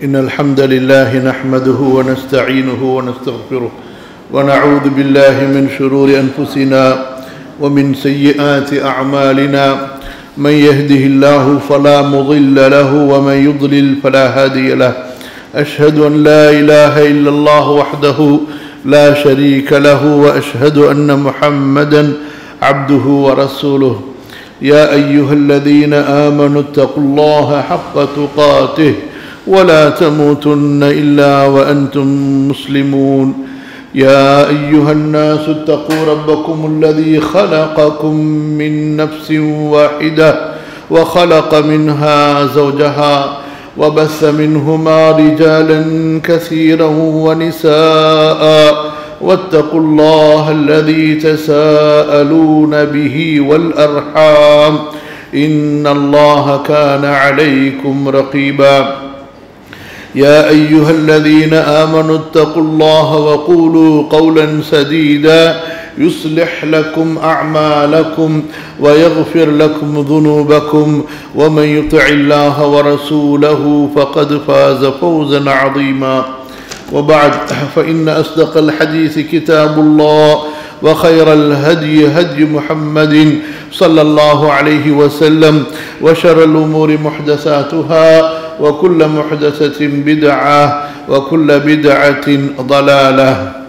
إن الحمد لله نحمده ونستعينه ونستغفره ونعوذ بالله من شرور أنفسنا ومن سيئات أعمالنا من يهده الله فلا مضل له ومن يضلل فلا هادي له أشهد أن لا إله إلا الله وحده لا شريك له وأشهد أن محمدا عبده ورسوله يا أيها الذين آمنوا اتقوا الله حق تقاته ولا تموتن إلا وأنتم مسلمون يا أيها الناس اتقوا ربكم الذي خلقكم من نفس واحدة وخلق منها زوجها وبث منهما رجالا كثيرا ونساء واتقوا الله الذي تساءلون به والأرحام إن الله كان عليكم رقيبا يا أيها الذين آمنوا اتقوا الله وقولوا قولا سديدا يصلح لكم أعمالكم ويغفر لكم ذنوبكم ومن يطع الله ورسوله فقد فاز فوزا عظيما وبعد فإن أصدق الحديث كتاب الله وخير الهدي هدي محمد صلى الله عليه وسلم وشر الأمور محدثاتها وكل محدثة بدعة وكل بدعة ضلالة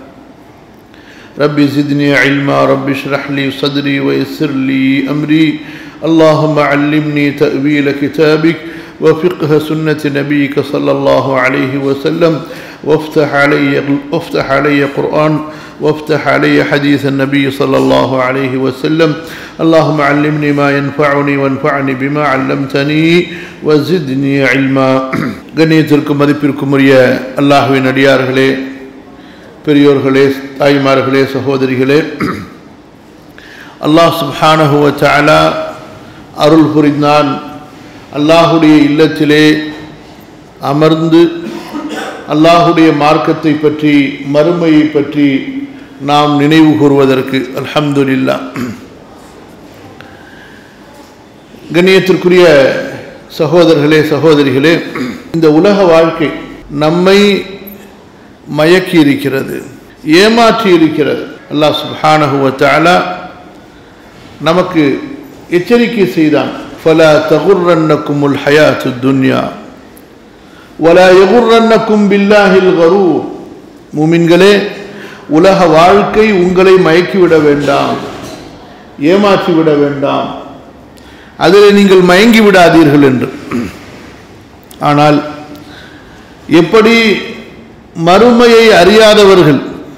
رب زدني علما رب اشرح لي صدري ويسر لي أمري اللهم علمني تأويل كتابك وفقه سنة نبيك صلى الله عليه وسلم وافتح علي وافتح علي قرآن وافتح علي حديث النبي صلى الله عليه وسلم اللهم علمني ما ينفعني وانفعني بما علمتني وزدني علما கண்ணியத்திற்கும் மதிப்பிற்கும் உரிய அல்லாஹுவின் அடியார்களே பெரியோர்களே தாய்மார்களே சகோதரிகளே அல்லாஹ் சுப்ஹானஹுவ தஆலா அருள் புரிந்தான் அல்லாஹுடைய இல்லத்திலே அமர்ந்து அல்லாஹுடைய மார்க்கத்தை பற்றி மறுமையை பற்றி நாம் நினைவு கூறுவதற்கு அல்ஹம்துலில்லா கண்ணியத்திற்குரிய சகோதரர்களே சகோதரிகளே இந்த உலக வாழ்க்கை நம்மை மயக்கி இருக்கிறது ஏமாற்றி இருக்கிறது அல்லாஹ் சுபானகுவத்தாலா நமக்கு எச்சரிக்கை செய்தான் ஃபலா தகுர்ரன்னக்குமுல் ஹயாத்து துன்யா வலா எகுர்ரன்னக்கும் பில்லாஹில் கரூர் மூமின்களே உலக வாழ்க்கை உங்களை மயக்கிவிட வேண்டாம் ஏமாற்றிவிட வேண்டாம் அதில் நீங்கள் மயங்கி விடாதீர்கள் என்று ஆனால் எப்படி மறுமையை அறியாதவர்கள்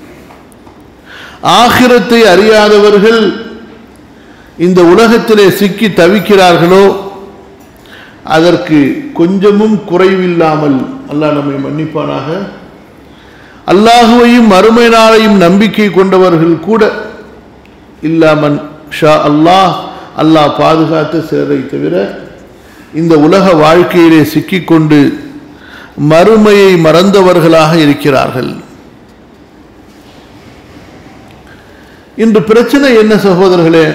ஆகிரத்தை அறியாதவர்கள் இந்த உலகத்திலே சிக்கி தவிக்கிறார்களோ அதற்கு கொஞ்சமும் குறைவில்லாமல் அல்லாஹ் நம்மை மன்னிப்பானாக அல்லாஹுவையும் மறுமை நாளையும் நம்பிக்கை கொண்டவர்கள் கூட இல்லாமன் ஷா அல்லாஹ் அல்லாஹ் பாதுகாத்த சேரை தவிர இந்த உலக வாழ்க்கையிலே சிக்கிக்கொண்டு மறுமையை மறந்தவர்களாக இருக்கிறார்கள் இன்று பிரச்சனை என்ன சகோதரர்களே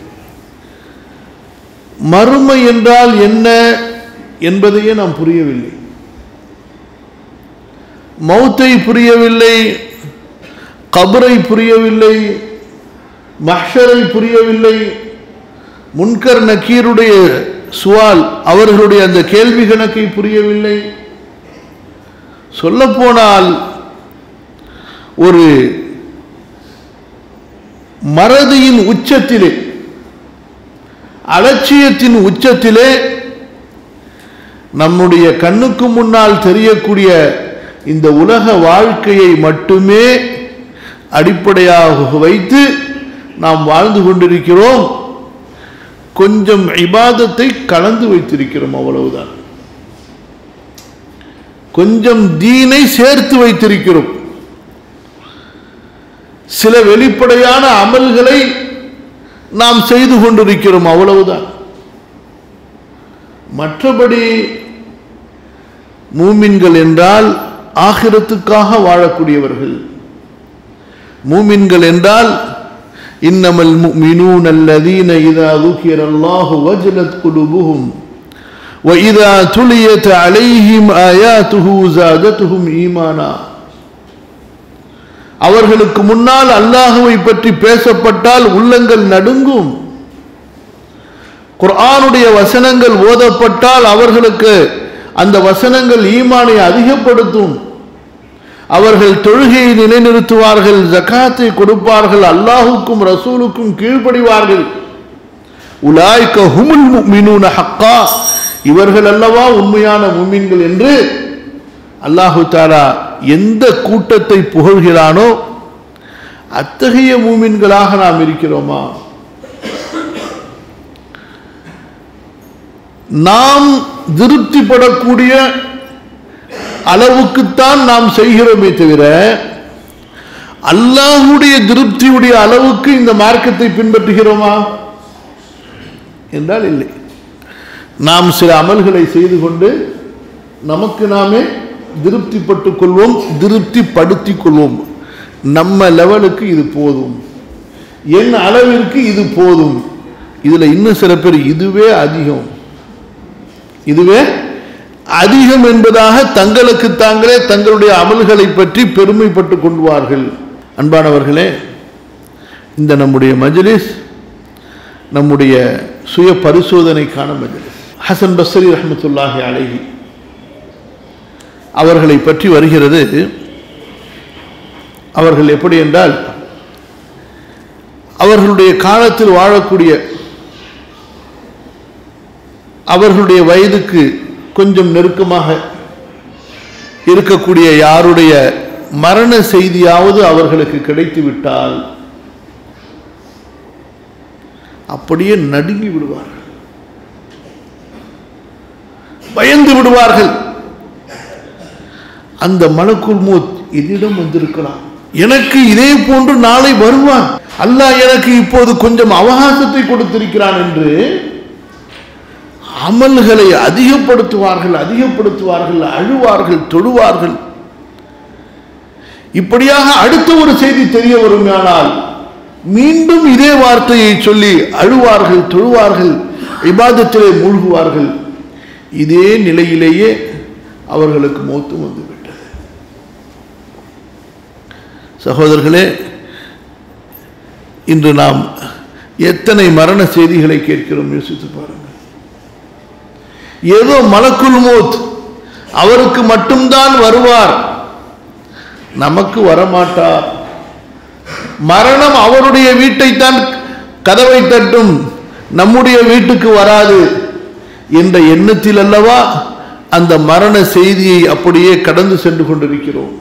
மறுமை என்றால் என்ன என்பதையே நாம் புரியவில்லை மௌத்தை புரியவில்லை கபரை புரியவில்லை மஹ்ஷரை புரியவில்லை முன்கர் நக்கீருடைய சுவால் அவர்களுடைய அந்த கேள்வி கணக்கை புரியவில்லை சொல்லப்போனால் ஒரு மறதியின் உச்சத்திலே அலட்சியத்தின் உச்சத்திலே நம்முடைய கண்ணுக்கு முன்னால் தெரியக்கூடிய இந்த உலக வாழ்க்கையை மட்டுமே அடிப்படையாக வைத்து நாம் வாழ்ந்து கொண்டிருக்கிறோம் கொஞ்சம் இபாதத்தை கலந்து வைத்திருக்கிறோம் அவ்வளவுதான் கொஞ்சம் தீனை சேர்த்து வைத்திருக்கிறோம் சில வெளிப்படையான அமல்களை நாம் செய்து கொண்டிருக்கிறோம் அவ்வளவுதான் மற்றபடி மூமின்கள் என்றால் ஆகிரத்துக்காக வாழக்கூடியவர்கள் மூமின்கள் என்றால் இன்னமல் முஃமினூன அல்லதீன இதா ذُكِرَ الله وجلت قلوبهم وَإِذَا تُلِيَتْ عَلَيْهِمْ آيَاتُهُ زَادَتْهُمْ ஈமானா அவர்களுக்கு முன்னால் அல்லாஹுவை பற்றி பேசப்பட்டால் உள்ளங்கள் நடுங்கும் குர்ஆனுடைய வசனங்கள் ஓதப்பட்டால் அவர்களுக்கு அந்த வசனங்கள் ஈமானை அதிகப்படுத்தும் அவர்கள் தொழுகையை நிலைநிறுத்துவார்கள் ஜகாத்தை கொடுப்பார்கள் அல்லாஹுக்கும் ரசூலுக்கும் கீழ்ப்படிவார்கள் உலாய்க்க ஹுமுல் முஃமினூன ஹக்கா இவர்கள் அல்லவா உண்மையான முமின்கள் என்று அல்லாஹு தாலா எந்த கூட்டத்தை புகழ்கிறானோ அத்தகைய மூமின்களாக நாம் இருக்கிறோமா நாம் திருப்திப்படக்கூடிய அளவுக்குத்தான் நாம் செய்கிறோமே தவிர அல்லாஹுடைய திருப்தியுடைய அளவுக்கு இந்த மார்க்கத்தை பின்பற்றுகிறோமா என்றால் இல்லை நாம் சில அமல்களை செய்து கொண்டு நமக்கு நாமே திருப்திப்பட்டுக் கொள்வோம் திருப்திப்படுத்திக் கொள்வோம் நம்ம லெவலுக்கு இது போதும் என் அளவிற்கு இது போதும் இதுல இன்னும் சில பேர் இதுவே அதிகம் இதுவே அதிகம் என்பதாக தங்களுக்கு தாங்களே தங்களுடைய அமல்களை பற்றி பெருமைப்பட்டுக் கொள்வார்கள் அன்பானவர்களே இந்த நம்முடைய மஜ்லிஸ் நம்முடைய சுய பரிசோதனைக்கான மஜ்லிஸ் ஹசன் பஸ்ரி ரஹமத்துல்லாஹி அலைஹி அவர்களை பற்றி வருகிறது அவர்கள் எப்படி என்றால் அவர்களுடைய காலத்தில் வாழக்கூடிய அவர்களுடைய வயதுக்கு கொஞ்சம் நெருக்கமாக இருக்கக்கூடிய யாருடைய மரண செய்தியாவது அவர்களுக்கு கிடைத்து விட்டால் அப்படியே நடுங்கி விடுவார்கள் பயந்து விடுவார்கள் அந்த மலக்குல் மூத் என்னிடம் வந்திருக்கலாம் எனக்கு இதே போன்று நாளை வருவான் அல்லாஹ் எனக்கு இப்போது கொஞ்சம் அவகாசத்தை கொடுத்திருக்கிறான் என்று அமல்களை அதிகப்படுத்துவார்கள் அதிகப்படுத்துவார்கள் அழுவார்கள் தொழுவார்கள் இப்படியாக அடுத்த ஒரு செய்தி தெரிய வருமானால் மீண்டும் இதே வார்த்தையை சொல்லி அழுவார்கள் தொழுவார்கள் இபாதத்திலே மூழ்குவார்கள் இதே நிலையிலேயே அவர்களுக்கு மௌத்து வந்துவிட்டது சகோதரர்களே இன்று நாம் எத்தனை மரண செய்திகளை கேட்கிறோம் யோசித்து பாருங்கள் ஏதோ மலக்குல் மோத் அவருக்கு மட்டும்தான் வருவார் நமக்கு வரமாட்டார் மரணம் அவருடைய வீட்டைத்தான் கதவை தட்டும் நம்முடைய வீட்டுக்கு வராது என்ற எண்ணத்தில் அல்லவா அந்த மரண செய்தியை அப்படியே கடந்து சென்று கொண்டிருக்கிறோம்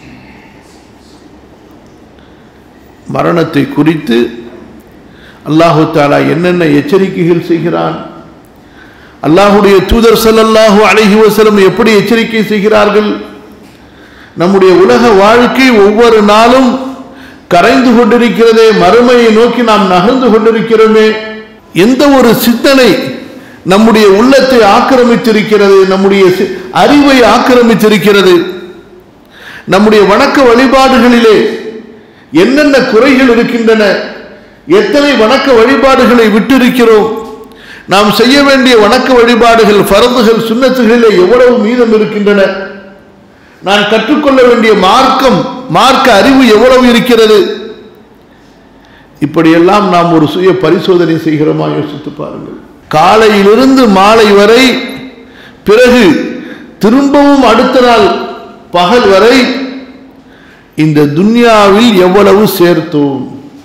மரணத்தை குறித்து அல்லாஹு தாலா என்னென்ன எச்சரிக்கைகள் செய்கிறான் அல்லாஹுடைய தூதர் ஸல்லல்லாஹு அலைஹி வஸல்லம் எப்படி எச்சரிக்கை செய்கிறார்கள் நம்முடைய உலக வாழ்க்கை ஒவ்வொரு நாளும் கரைந்து கொண்டிருக்கிறதே மறுமையை நோக்கி நாம் நகர்ந்து கொண்டிருக்கிறோமே எந்த ஒரு சிந்தனை நம்முடைய உள்ளத்தை ஆக்கிரமித்திருக்கிறது நம்முடைய சி- அறிவை ஆக்கிரமித்திருக்கிறது நம்முடைய வணக்க வழிபாடுகளிலே என்னென்ன குறைகள் இருக்கின்றன எத்தனை வணக்க வழிபாடுகளை விட்டிருக்கிறோம் நாம் செய்ய வேண்டிய வணக்க வழிபாடுகள் ஃபரதுகள் சுன்னத்துகளிலே எவ்வளவு மீதம் இருக்கின்றன நான் கற்றுக்கொள்ள வேண்டிய மார்க்கம் மார்க்க அறிவு எவ்வளவு இருக்கிறது இப்படியெல்லாம் நாம் ஒரு சுய பரிசோதனை செய்கிறோமா யோசித்து பாருங்கள் காலையிலிருந்து மாலை வரை பிறகு திரும்பவும் அடுத்த நாள் பகல் வரை இந்த துன்யாவில் எவ்வளவு சேர்த்தோம்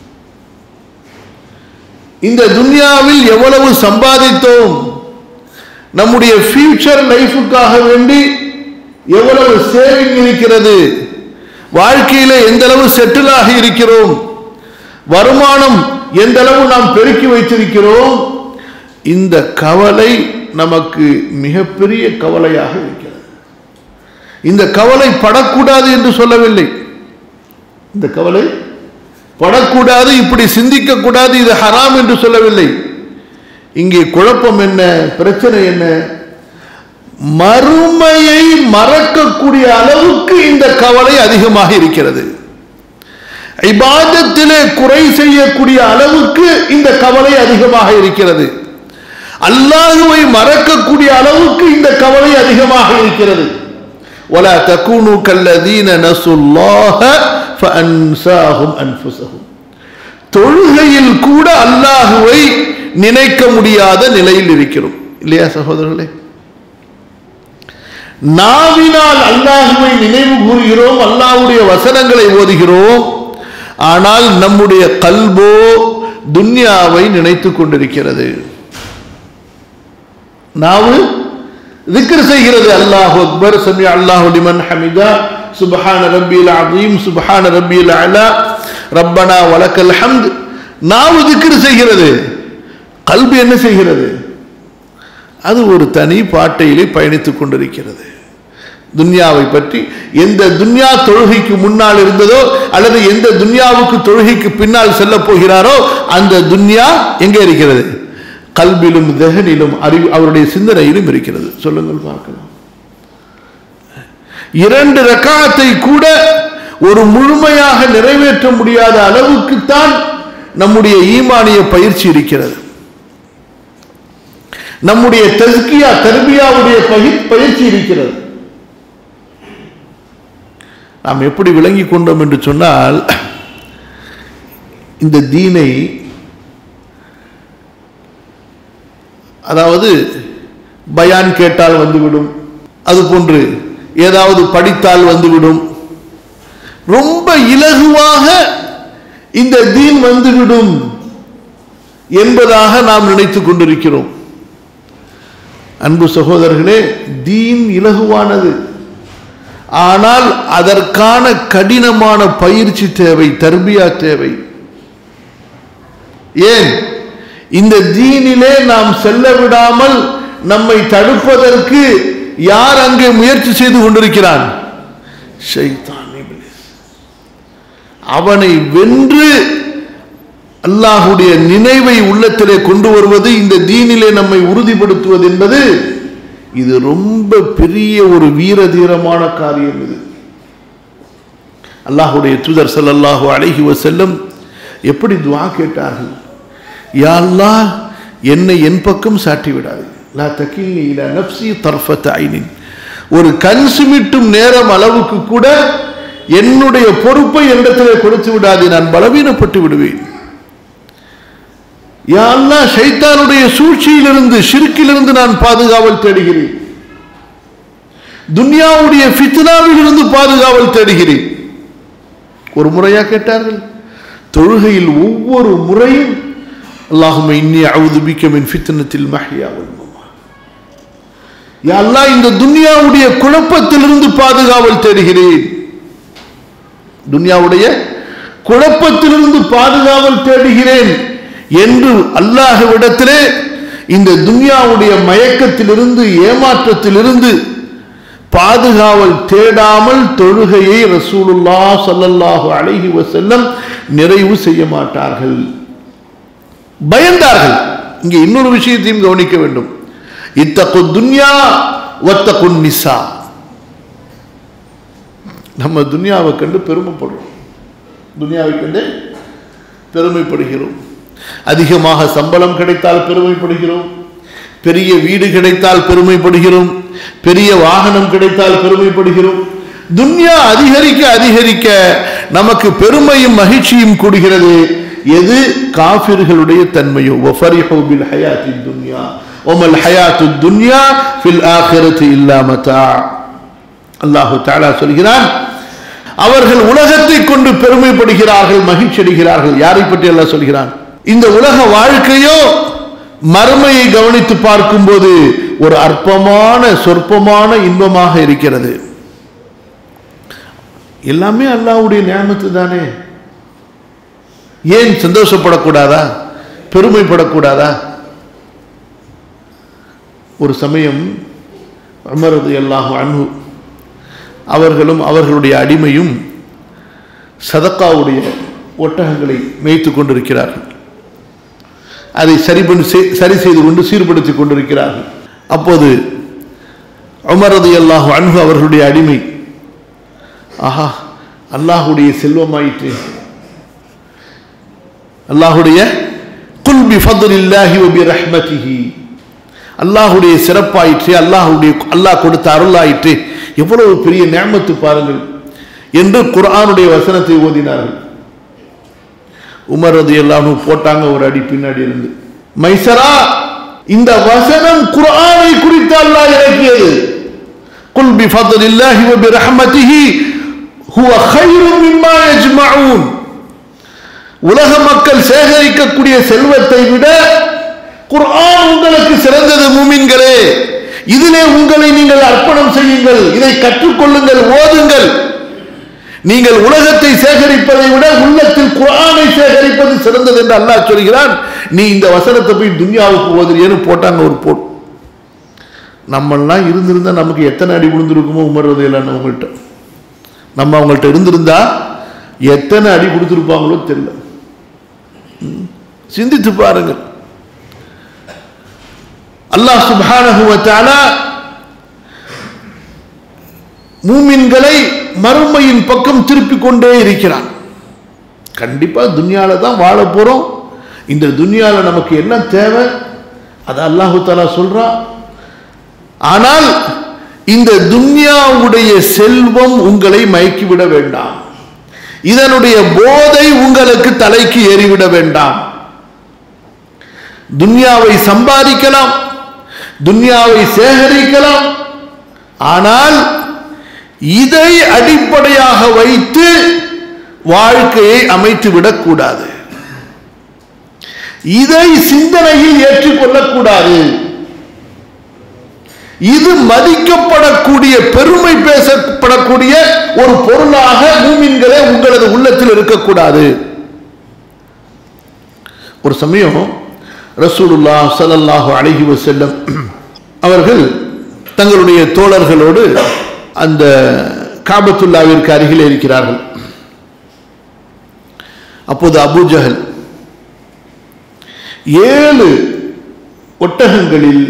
இந்த துன்யாவில் எவ்வளவு சம்பாதித்தோம் நம்முடைய ஃபியூச்சர் லைஃபுக்காக வேண்டி எவ்வளவு சேவிங் இருக்கிறது வாழ்க்கையில எந்த அளவு செட்டில் ஆகி இருக்கிறோம் வருமானம் எந்த அளவு நாம் பெருக்கி வைத்திருக்கிறோம் இந்த கவலை நமக்கு மிகப்பெரிய கவலையாக இருக்கிறது இந்த கவலை படக்கூடாது என்று சொல்லவில்லை இந்த கவலை படக்கூடாது இப்படி சிந்திக்க கூடாது இது ஹராம் என்று சொல்லவில்லை இங்கே குழப்பம் என்ன பிரச்சனை என்ன மறுமையை மறக்கக்கூடிய அளவுக்கு இந்த கவலை அதிகமாக இருக்கிறது இபாதத்திலே குறை செய்யக்கூடிய அளவுக்கு இந்த கவலை அதிகமாக இருக்கிறது அல்லாஹுவை மறக்கக்கூடிய அளவுக்கு இந்த கவலை அதிகமாக இருக்கிறது ولا تكونوا كالذين نسوا الله فأنساهم أنفسهم தொழுகையில் கூட அல்லாஹுவை நினைக்க முடியாத நிலையில் இருக்கிறோம் இல்லையா சகோதரர்களே நாவினால் அல்லாஹுவை நினைவு கூறுகிறோம் அல்லாஹுடைய வசனங்களை ஓதுகிறோம் ஆனால் நம்முடைய கல்போ துன்யாவை நினைத்துக் கொண்டிருக்கிறது நாவு ذكر செய்கிறது அல்லாஹ் அக்பர் சமி அல்லாஹு லிமன் ஹமிதா சுப்ஹான ரப்பில் அஸீம் சுப்ஹான ரப்பில் அலா ரப்பனா வலக்கல் ஹம்த் நாவு ذكر செய்கிறது கல்பு என்ன செய்கிறது அது ஒரு தனி பாட்டையிலே பயணித்துக் கொண்டிருக்கிறது துன்யாவை பற்றி எந்த துன்யா தொழுகைக்கு முன்னால் இருந்ததோ அல்லது எந்த துன்யாவுக்கு தொழுகைக்கு பின்னால் செல்ல போகிறாரோ அந்த துன்யா எங்கே இருக்கிறது கல்விலும் தெகனிலும் அறிவு அவருடைய சிந்தனையிலும் இருக்கிறது சொல்லுங்கள் பார்க்கலாம் இரண்டு ரக்காத்தை கூட ஒரு முழுமையாக நிறைவேற்ற முடியாத அளவுக்குத்தான் நம்முடைய ஈமானிய பயிற்சி இருக்கிறது நம்முடைய தஸ்கியா தர்பியாவுடைய பயிர் பயிற்சி இருக்கிறது நாம் எப்படி விளங்கி கொண்டோம் என்று சொன்னால் இந்த தீனை அதாவது பயான் கேட்டால் வந்துவிடும் அது போன்று ஏதாவது படித்தால் வந்துவிடும் ரொம்ப இலகுவாக இந்த தீன் வந்துவிடும் என்பதாக நாம் நினைத்துக் கொண்டிருக்கிறோம் அன்பு சகோதரர்களே தீன் இலகுவானது ஆனால் அதற்கான கடினமான பயிற்சி தேவை தர்பியா தேவை ஏன் இந்த தீனிலே நாம் செல்ல விடாமல் நம்மை தடுப்பதற்கு யார் அங்கே முயற்சி செய்து கொண்டிருக்கிறான் ஷைத்தான் இப்லீஸ். அவனை வென்று அல்லாஹுடைய நினைவை உள்ளத்திலே கொண்டு வருவது இந்த தீனிலே நம்மை உறுதிப்படுத்துவது என்பது இது ரொம்ப பெரிய ஒரு வீர தீரமான காரியம் இது அல்லாஹுடைய தூதர் ஸல்லல்லாஹு அலைஹி வஸல்லம் எப்படி துஆ கேட்டார்கள் யா அல்லாஹ் என்னை என் பக்கம் சாட்டி விடாது லா தக்கில்னி இலா நஃப்ஸி தர்ஃபத் ஐனின் ஒரு கண் சிமிட்டும் நேரம் அளவுக்கு கூட என்னுடைய பொறுப்பை என்னிடத்திலே கொடுத்து விடாது நான் பலவீனப்பட்டு விடுவேன் யா அல்லாஹ் ஷைத்தானுடைய சூழ்ச்சியிலிருந்து ஷிர்க்கிலிருந்து நான் பாதுகாவல் தேடுகிறேன் துன்யாவுடைய ஃபித்னாவில் இருந்து பாதுகாவல் தேடுகிறேன் ஒரு முறையா கேட்டார்கள் தொழுகையில் ஒவ்வொரு முறையும் அல்லாஹும இன்னி அவுது பிக்க மின் ஃபித்னத்தில் மஹ்யா வல் மமாத் யா அல்லாஹ் இந்த துன்யாவுடைய குழப்பத்திலிருந்து பாதுகாவல் தேடுகிறேன் துன்யாவுடைய குழப்பத்திலிருந்து பாதுகாவல் தேடுகிறேன் என்று அல்லாஹ்விடத்திலே இந்த துன்யாவுடைய மயக்கத்திலிருந்து ஏமாற்றத்திலிருந்து பாதுகாவல் தேடாமல் தொழுகையை ரசூலுல்லா ஸல்லல்லாஹு அலைஹி வஸல்லம் நிறைவு செய்ய மாட்டார்கள் பயந்தார்கள் இங்கே இன்னொரு விஷயத்தையும் கவனிக்க வேண்டும் இத்தகு துன்யா ஒத்தகு நிசா நம்ம துன்யாவை கண்டு பெருமைப்படுறோம் துன்யாவை கண்டு பெருமைப்படுகிறோம் அதிகமாக சம்பளம் கிடைத்தால் பெருமைப்படுகிறோம் பெரிய வீடு கிடைத்தால் பெருமைப்படுகிறோம் பெரிய வாகனம் கிடைத்தால் பெருமைப்படுகிறோம் துன்யா அதிகரிக்க அதிகரிக்க நமக்கு பெருமையும் மகிழ்ச்சியும் கூடுகிறது எது காபிர்களுடைய தன்மையோ வஃபரிஹு பில் ஹயாத்தி துன்யா ஒமல் ஹயாத்து துன்யா ஃபில் ஆখিরাতি இல்லா மதா அல்லாஹு தஆலா சொல்கிறான் அவர்கள் உலகத்தை கொண்டு பெருமைப்படுகிறார்கள் மகிழ்ச்சி அடைகிறார்கள் யாரை பற்றி அல்லாஹ் சொல்கிறான் இந்த உலக வாழ்க்கையோ மறுமையை கவனித்து பார்க்கும்போது ஒரு அற்பமான சொற்பமான இன்பமாக இருக்கிறது எல்லாமே அல்லாஹ்வுடைய நியாமத்து தானே ஏன் சந்தோஷப்படக்கூடாதா பெருமைப்படக்கூடாதா ஒரு சமயம் அமரது அல்லாஹு அன்பு அவர்களும் அவர்களுடைய அடிமையும் சதக்காவுடைய ஒட்டகங்களை மேய்த்து கொண்டிருக்கிறார்கள் அதை சரி பண்ணி செய்- சரி செய்து கொண்டு சீர்படுத்திக் கொண்டிருக்கிறார்கள் அப்போது உமரது அல்லாஹு அன்பு அவர்களுடைய அடிமை ஆஹா அல்லாஹுடைய செல்வமாயிற்று அல்லாஹுடைய குல் பி ஃபضலில்லாஹி வ பி ரஹ்மதிஹி அல்லாஹுடைய சிறப்பாயிற்று அல்லாஹுடைய அல்லாஹ் கொடுத்த அருளாயிற்று எவ்வளவு பெரிய நேமத்து பாருங்கள் என்று குர்ஆனுடைய வசனத்தை ஓதினார்கள் உமர் ரதி எல்லாரும் போட்டாங்க ஒரு அடி பின்னாடி இருந்து மைசரா இந்த வசனம் குர்ஆனை குறித்து அல்லாஹ் இறக்கியது குல் பி ஃபضலில்லாஹி வ பி ரஹ்மத்திஹி ஹுவ கைரும் மிம்மா யஜ்மஊன் உலக மக்கள் சேகரிக்கக்கூடிய செல்வத்தை விட குர்ஆன் உங்களுக்கு சிறந்தது மூமின்களே இதிலே உங்களை நீங்கள் அர்ப்பணம் செய்யுங்கள் இதை கற்றுக்கொள்ளுங்கள் ஓதுங்கள் நீங்கள் உலகத்தை சேகரிப்பதை விட உள்ளத்தில் குர்ஆனை சேகரிப்பது சிறந்தது என்று அல்லாஹ் சொல்கிறான் நீ இந்த வசனத்தை போய் துன்யாவுக்கு ஓதுறியன்னு போட்டாங்க ஒரு போட் நம்மெல்லாம் இருந்திருந்தா நமக்கு எத்தனை அடி விழுந்திருக்குமோ உமர்றது இல்லைன்னு அவங்கள்ட்ட நம்ம அவங்கள்ட்ட இருந்திருந்தா எத்தனை அடி கொடுத்துருப்பாங்களோ தெரியல ம். சிந்தித்து பாருங்கள் அல்லாஹ் சுப்ஹானஹு வ தஆலா மூமின்களை மறுமையின் பக்கம் திருப்பிக் கொண்டே இருக்கிறான் கண்டிப்பா துன்யால தான் வாழ போறோம் இந்த துன்யால நமக்கு என்ன தேவை அது அல்லாஹு தாலா சொல்றான் ஆனால் இந்த துன்யாவுடைய செல்வம் உங்களை மயக்கிவிட வேண்டாம் இதனுடைய போதை உங்களுக்கு தலைக்கு ஏறிவிட வேண்டாம் துன்யாவை சம்பாதிக்கலாம் துன்யாவை சேகரிக்கலாம் ஆனால் இதை அடிப்படையாக வைத்து வாழ்க்கையை அமைத்து விடக்கூடாது இதை சிந்தனையில் ஏற்றுக்கொள்ளக்கூடாது இது மதிக்கப்படக்கூடிய பெருமை பேசப்படக்கூடிய ஒரு பொருளாக மூமின்களே உங்களது உள்ளத்தில் இருக்கக்கூடாது ஒரு சமயம் ரசூலுல்லா ஸல்லல்லாஹு அலைஹி வஸல்லம் அவர்கள் தங்களுடைய தோழர்களோடு அந்த காபத்துல்லாவிற்கு அருகில் இருக்கிறார்கள் அப்போது அபூஜஹல் ஏழு ஒட்டகங்களில்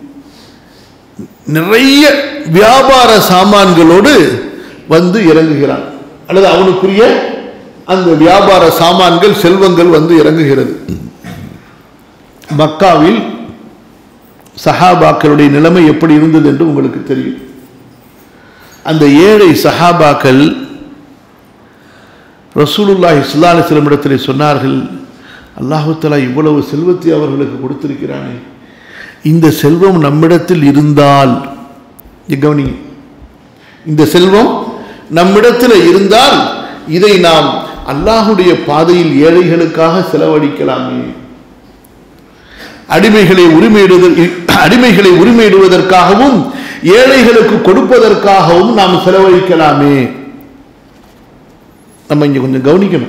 நிறைய வியாபார சாமான்களோடு வந்து இறங்குகிறான் அல்லது அவனுக்குரிய அந்த வியாபார சாமான்கள் செல்வங்கள் வந்து இறங்குகிறது மக்காவில் சஹாபாக்களுடைய நிலைமை எப்படி இருந்தது என்று உங்களுக்கு தெரியும் அந்த ஏழை சஹாபாக்கள் ரசூலுல்லாஹி ஸல்லல்லாஹு இடத்திலே சொன்னார்கள் அல்லாஹு தஆலா இவ்வளவு செல்வத்தை அவர்களுக்கு கொடுத்திருக்கிறானே இந்த செல்வம் நம்மிடத்தில் இருந்தால் இங்க கவனிங்க இந்த செல்வம் நம்மிடத்தில் இருந்தால் இதை நாம் அல்லாஹுடைய பாதையில் ஏழைகளுக்காக செலவழிக்கலாமே அடிமைகளை உரிமையிடுவதற்கு அடிமைகளை உரிமையிடுவதற்காகவும் ஏழைகளுக்கு கொடுப்பதற்காகவும் நாம் செலவழிக்கலாமே நம்ம இங்க கொஞ்சம் கவனிக்கணும்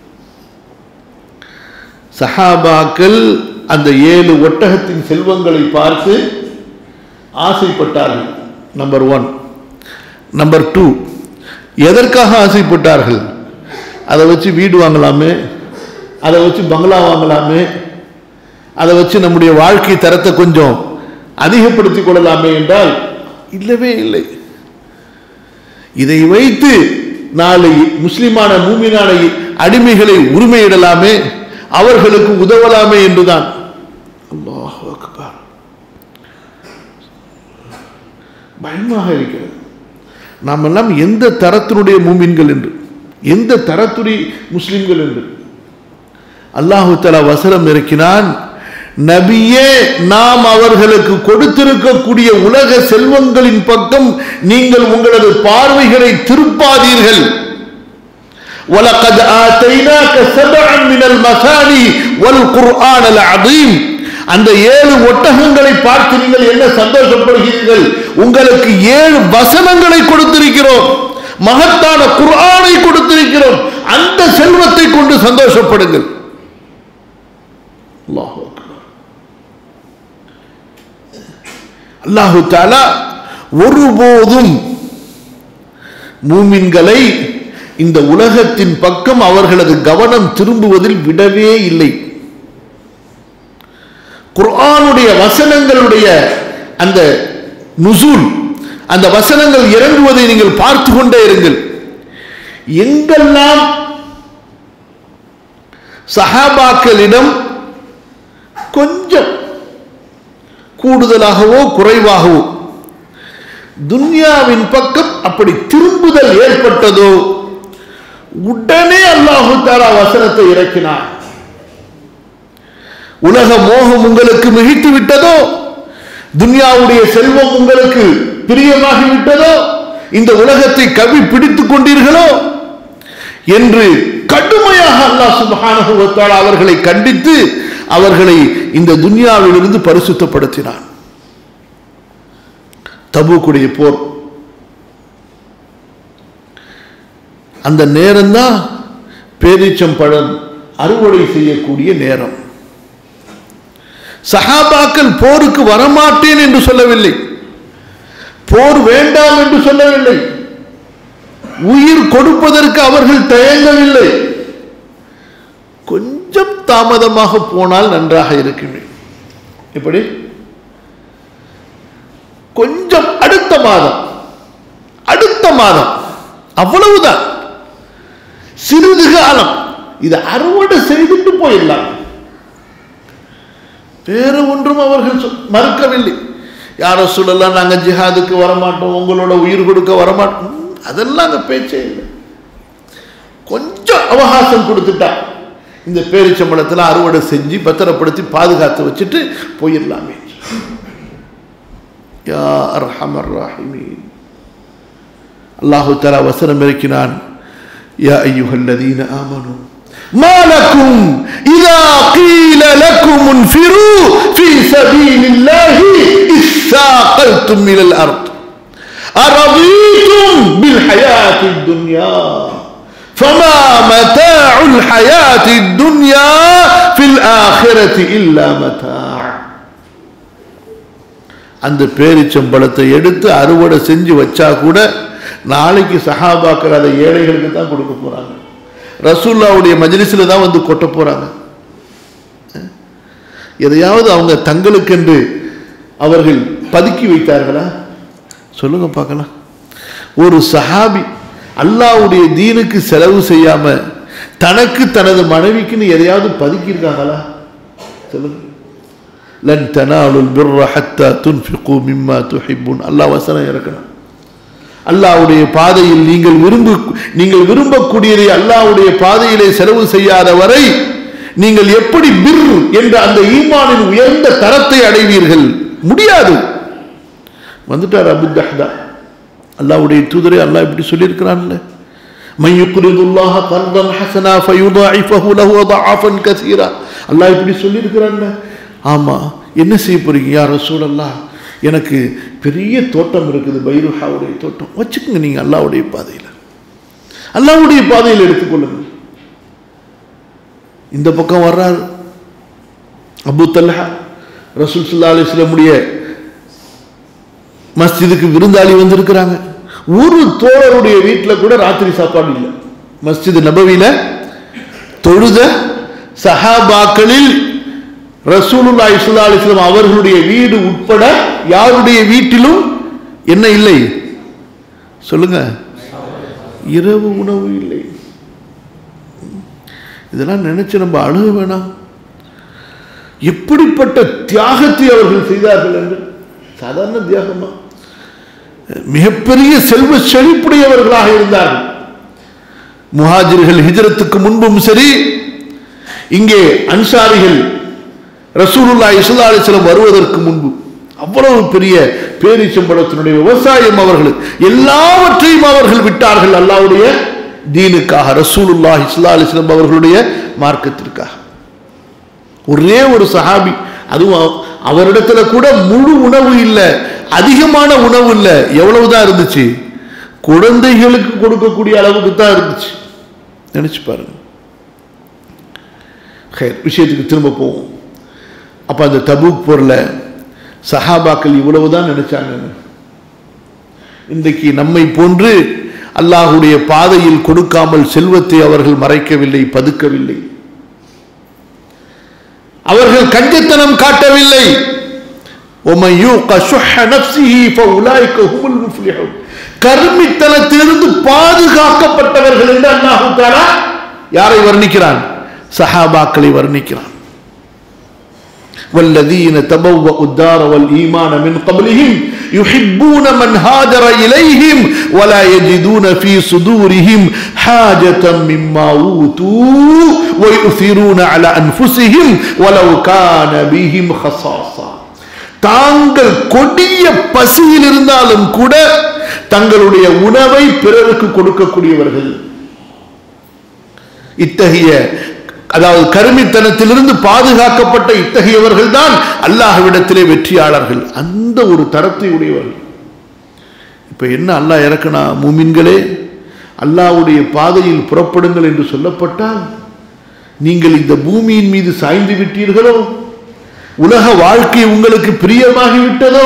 சஹாபாக்கள் அந்த ஏழு ஒட்டகத்தின் செல்வங்களை பார்த்து ஆசைப்பட்டார்கள் நம்பர் ஒன் நம்பர் டூ எதற்காக ஆசைப்பட்டார்கள் அதை வச்சு வீடு வாங்கலாமே அதை வச்சு பங்களா வாங்கலாமே அதை வச்சு நம்முடைய வாழ்க்கை தரத்தை கொஞ்சம் அதிகப்படுத்திக் கொள்ளலாமே என்றால் இல்லவே இல்லை இதை வைத்து நாளை முஸ்லிமான மூமினான அடிமைகளை உரிமையிடலாமே அவர்களுக்கு உதவலாமே என்றுதான் அல்லாஹ் அக்பர் பயமாக இருக்கிறது நாம் எல்லாம் எந்த தரத்தினுடைய மூமின்கள் என்று எந்த தரத்துடைய முஸ்லிம்கள் என்று அல்லாஹு தலா வசனம் இறக்கினான் நபியே நாம் அவர்களுக்கு கொடுத்திருக்கக்கூடிய உலக செல்வங்களின் பக்கம் நீங்கள் உங்களது பார்வைகளை திருப்பாதீர்கள் وَلَقَدْ آتَيْنَاكَ سَبْعًا مِنَ الْمَثَانِي وَالْقُرْآنَ الْعَظِيمِ அந்த ஏழு ஒட்டகங்களை பார்த்து நீங்கள் என்ன சந்தோஷப்படுகிறீர்கள் உங்களுக்கு ஏழு வசனங்களை கொடுத்திருக்கிறோம் மகத்தான குர்ஆனை கொடுத்திருக்கிறோம் அந்த செல்வத்தை கொண்டு சந்தோஷப்படுங்கள் அல்லாஹ் அல்லாஹு தாலா ஒருபோதும் மூமின்களை இந்த உலகத்தின் பக்கம் அவர்களது கவனம் திரும்புவதில் விடவே இல்லை குர்ஆனுடைய வசனங்களுடைய அந்த நுசூல் அந்த வசனங்கள் இறங்குவதை நீங்கள் பார்த்து கொண்டே இருங்கள் எங்கெல்லாம் சஹாபாக்களிடம் கொஞ்சம் கூடுதலாகவோ குறைவாகவோ துன்யாவின் பக்கம் அப்படி திரும்புதல் ஏற்பட்டதோ உடனே அல்லாஹு தாலா வசனத்தை இறக்கினார் உலக மோகம் உங்களுக்கு மிகித்து விட்டதோ துன்யாவுடைய செல்வம் உங்களுக்கு பிரியமாகி விட்டதோ இந்த உலகத்தை கவி பிடித்துக் கொண்டீர்களோ என்று கடுமையாக அல்லாஹ் சுப்ஹானஹு வ தஆலா அவர்களை கண்டித்து அவர்களை இந்த துன்யாவிலிருந்து பரிசுத்தப்படுத்தினான் தபூக்குடைய போர் அந்த நேரம்தான் பேரீச்சம்பழம் அறுவடை செய்யக்கூடிய நேரம் சஹாபாக்கள் போருக்கு வரமாட்டேன் என்று சொல்லவில்லை போர் வேண்டாம் என்று சொல்லவில்லை உயிர் கொடுப்பதற்கு அவர்கள் தயங்கவில்லை கொஞ்சம் தாமதமாக போனால் நன்றாக இருக்குமே எப்படி கொஞ்சம் அடுத்த மாதம் அடுத்த மாதம் அவ்வளவுதான் சிறிது காலம் இதை அறுவடை செய்துட்டு போயிடலாம் வேறு ஒன்றும் அவர்கள் சொ- மறுக்கவில்லை யார சொல்லலாம் நாங்க ஜிஹாதுக்கு வரமாட்டோம் உங்களோட உயிர் கொடுக்க வரமாட்டோம் அதெல்லாம் அங்க பேச்சே இல்லை கொஞ்சம் அவகாசம் கொடுத்துட்டா இந்த பேரிச்சம்பளத்தில் அறுவடை செஞ்சு பத்திரப்படுத்தி பாதுகாத்து வச்சுட்டு போயிடலாமே யா அர்ஹமர் ராஹிமீன் அல்லாஹு தஆலா வசனம் இறக்கினான் யா அய்யுஹல்லதீன ஆமனு ما لكم إذا قيل لكم انفروا في سبيل الله اثاقلتم إلى الأرض أرضيتم بالحياة الدنيا فما متاع الحياة الدنيا في الآخرة إلا متاع அந்த பேரிச்சம்பழத்தை எடுத்து அறுவடை செஞ்சு வச்சா கூட நாளைக்கு சஹாபாக்கள் அதை ஏழைகளுக்கு தான் கொடுக்க போறாங்க ரசூல்லாவுடைய மஜ்லிஸில் தான் வந்து கொட்ட போறாங்க எதையாவது அவங்க தங்களுக்கென்று அவர்கள் பதுக்கி வைத்தார்களா சொல்லுங்க பார்க்கலாம் ஒரு சஹாபி அல்லாஹ்வுடைய தீனுக்கு செலவு செய்யாம தனக்கு தனது மனைவிக்குன்னு எதையாவது பதுக்கியிருக்காங்களா சொல்லுங்க லன் தனாலுல் பிர்ர ஹத்தா துன்ஃபிகு மிம்மா துஹிப்புன் அல்லாஹ் வசனம் இறக்கணும் அல்லாஹ்வுடைய பாதையில் நீங்கள் விரும்பு நீங்கள் விரும்பக்கூடியதை அல்லாஹ்வுடைய பாதையிலே செலவு செய்யாத வரை நீங்கள் எப்படி பிர் என்ற அந்த ஈமானின் உயர்ந்த தரத்தை அடைவீர்கள் முடியாது வந்துட்டார் அபு தஹ்தா அல்லாஹ்வுடைய தூதரை அல்லாஹ் இப்படி சொல்லியிருக்கிறான்ல من يقرض الله قرضا حسنا فيضاعفه له اضعافا كثيرا அல்லாஹ் இப்படி சொல்லியிருக்கிறான்ல ஆமா என்ன செய்ய போறீங்க யா ரசூலல்லாஹ் எனக்கு பெரிய தோட்டம் இருக்குது பைருஹாவுடைய தோட்டம் வச்சுக்கோங்க நீங்க அல்லாஹ்வுடைய பாதையில் அல்லாஹ்வுடைய பாதையில் எடுத்துக்கொள்ளுங்கள் இந்த பக்கம் வர்றாரு அபு தல்ஹா ரசூல் ஸல்லல்லாஹு அலைஹி வஸல்லமுடைய மஸ்ஜிதுக்கு விருந்தாளி வந்திருக்கிறாங்க ஒரு தோழருடைய வீட்டில் கூட ராத்திரி சாப்பாடு இல்லை மஸ்ஜித் நபவியில தொழுத சஹாபாக்களில் ரசூலுல்லாஹி ஸல்லல்லாஹு அலைஹி வஸல்லம் அவர்களுடைய வீடு உட்பட யாருடைய வீட்டிலும் என்ன இல்லை சொல்லுங்க இரவு உணவு இல்லை இதெல்லாம் நினைச்சு நம்ம அழுக வேணாம் எப்படிப்பட்ட தியாகத்தை அவர்கள் செய்தார்கள் என்று சாதாரண தியாகமா மிகப்பெரிய செல்வ செழிப்புடையவர்களாக இருந்தார்கள் முஹாஜிர்கள் ஹிஜ்ரத்துக்கு முன்பும் சரி இங்கே அன்சாரிகள் ரசூலுல்லாஹி ஸல்லல்லாஹு அலைஹி வஸல்லம் வருவதற்கு முன்பு அவ்வளவு பெரிய பேரிச்சம்பழத்தினுடைய விவசாயம் அவர்கள் எல்லாவற்றையும் அவர்கள் விட்டார்கள் அல்லாஹ்வுடைய தீனுக்காக ரசூலுல்லாஹி ஸல்லல்லாஹு அலைஹி வஸல்லம் அவர்களுடைய மார்க்கத்திற்காக ஒரே ஒரு சஹாபி அதுவும் அவ- அவரிடத்துல கூட முழு உணவு இல்லை அதிகமான உணவு இல்லை எவ்வளவுதான் இருந்துச்சு குழந்தைகளுக்கு கொடுக்கக்கூடிய அளவுக்கு தான் இருந்துச்சு நினைச்சு பாருங்க ஹைர், விஷயத்துக்கு திரும்ப போவோம் அப்ப அந்த தபூக் போர்ல சஹாபாக்கள் இவ்வளவுதான் நினைச்சாங்க இன்றைக்கு நம்மை போன்று அல்லாஹுடைய பாதையில் கொடுக்காமல் செல்வத்தை அவர்கள் மறைக்கவில்லை பதுக்கவில்லை அவர்கள் கஞ்சத்தனம் காட்டவில்லை وَمَنْ يُوقَ شُحَّ نَفْسِهِ فَأُولَئِكَ هُمُ الْمُفْلِحُونَ கர்மித்தனத்திலிருந்து பாதுகாக்கப்பட்டவர்கள் என்று அல்லாஹு தாலா யாரை வர்ணிக்கிறான் சஹாபாக்களை வர்ணிக்கிறான் والذين تبوأوا الدار والإيمان من قبلهم يحبون من هاجر إليهم ولا يجدون في صدورهم حاجة مما أوتوا ويؤثرون على أنفسهم ولو كان بهم خصاصة தாங்கள் கொடிய பசியில் இருந்தாலும் கூட தங்களுடைய உணவை பிறருக்கு கொடுக்கக்கூடியவர்கள் இத்தகைய அதாவது கருமித்தனத்திலிருந்து பாதுகாக்கப்பட்ட இத்தகையவர்கள் தான் அல்லாஹ்விடத்திலே வெற்றியாளர்கள் அந்த ஒரு தரத்தை உடையவர்கள் இப்ப என்ன அல்லாஹ் இறக்குனா மூமின்களே அல்லாஹ்வுடைய பாதையில் புறப்படுங்கள் என்று சொல்லப்பட்டால் நீங்கள் இந்த பூமியின் மீது சாய்ந்து விட்டீர்களோ உலக வாழ்க்கை உங்களுக்கு பிரியமாகி விட்டதோ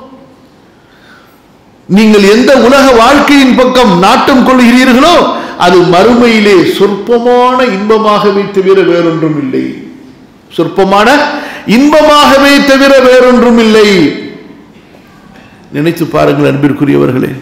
நீங்கள் எந்த உலக வாழ்க்கையின் பக்கம் நாட்டம் கொள்கிறீர்களோ அது மறுமையிலே சொற்பமான இன்பமாகவே தவிர வேறொன்றும் இல்லை சொற்பமான இன்பமாகவே தவிர வேறொன்றும் இல்லை நினைத்து பாருங்கள் அன்பிற்குரியவர்களே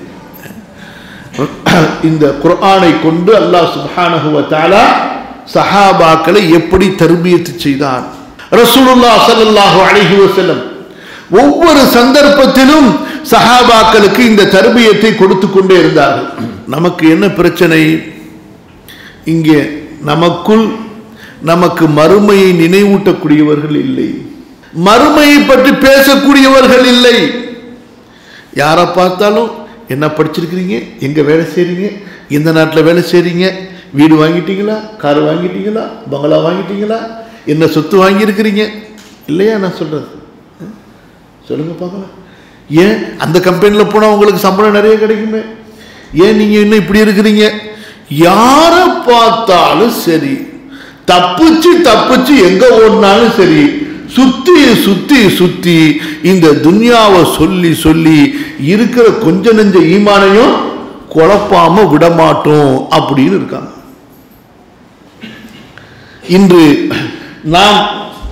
இந்த குர்ஆனை கொண்டு அல்லாஹ் சுப்ஹானஹு வ தஆலா சஹாபாக்களை எப்படி தர்பியத்து செய்தான் ரசூலுல்லாஹ் ஸல்லல்லாஹு அலைஹி வஸல்லம் ஒவ்வொரு சந்தர்ப்பத்திலும் சஹாபாக்களுக்கு இந்த தர்பியத்தை கொடுத்து கொண்டே இருந்தார்கள் நமக்கு என்ன பிரச்சனை இங்கே நமக்குள் நமக்கு மறுமையை நினைவூட்டக்கூடியவர்கள் இல்லை மறுமையை பற்றி பேசக்கூடியவர்கள் இல்லை யாரை பார்த்தாலும் என்ன படிச்சிருக்கிறீங்க எங்க வேலை செய்றீங்க எந்த நாட்டில் வேலை செய்றீங்க வீடு வாங்கிட்டீங்களா கார் வாங்கிட்டீங்களா பங்களா வாங்கிட்டீங்களா என்ன சொத்து வாங்கியிருக்கிறீங்க இல்லையா நான் சொல்றது அஹ்? சொல்லுங்க பார்க்கலாம் ஏன் அந்த கம்பெனியில் போனால் உங்களுக்கு சம்பளம் நிறைய கிடைக்குமே ஏன் நீங்க இன்னும் இப்படி இருக்கிறீங்க யாரை பார்த்தாலும் சரி தப்பிச்சு தப்பிச்சு எங்க ஓடினாலும் சரி சுத்தி சுத்தி சுத்தி இந்த துன்யாவை சொல்லி சொல்லி இருக்கிற கொஞ்ச நெஞ்ச ஈமானையும் குழப்பாம விடமாட்டோம் அப்படின்னு இருக்காங்க இன்று நாம்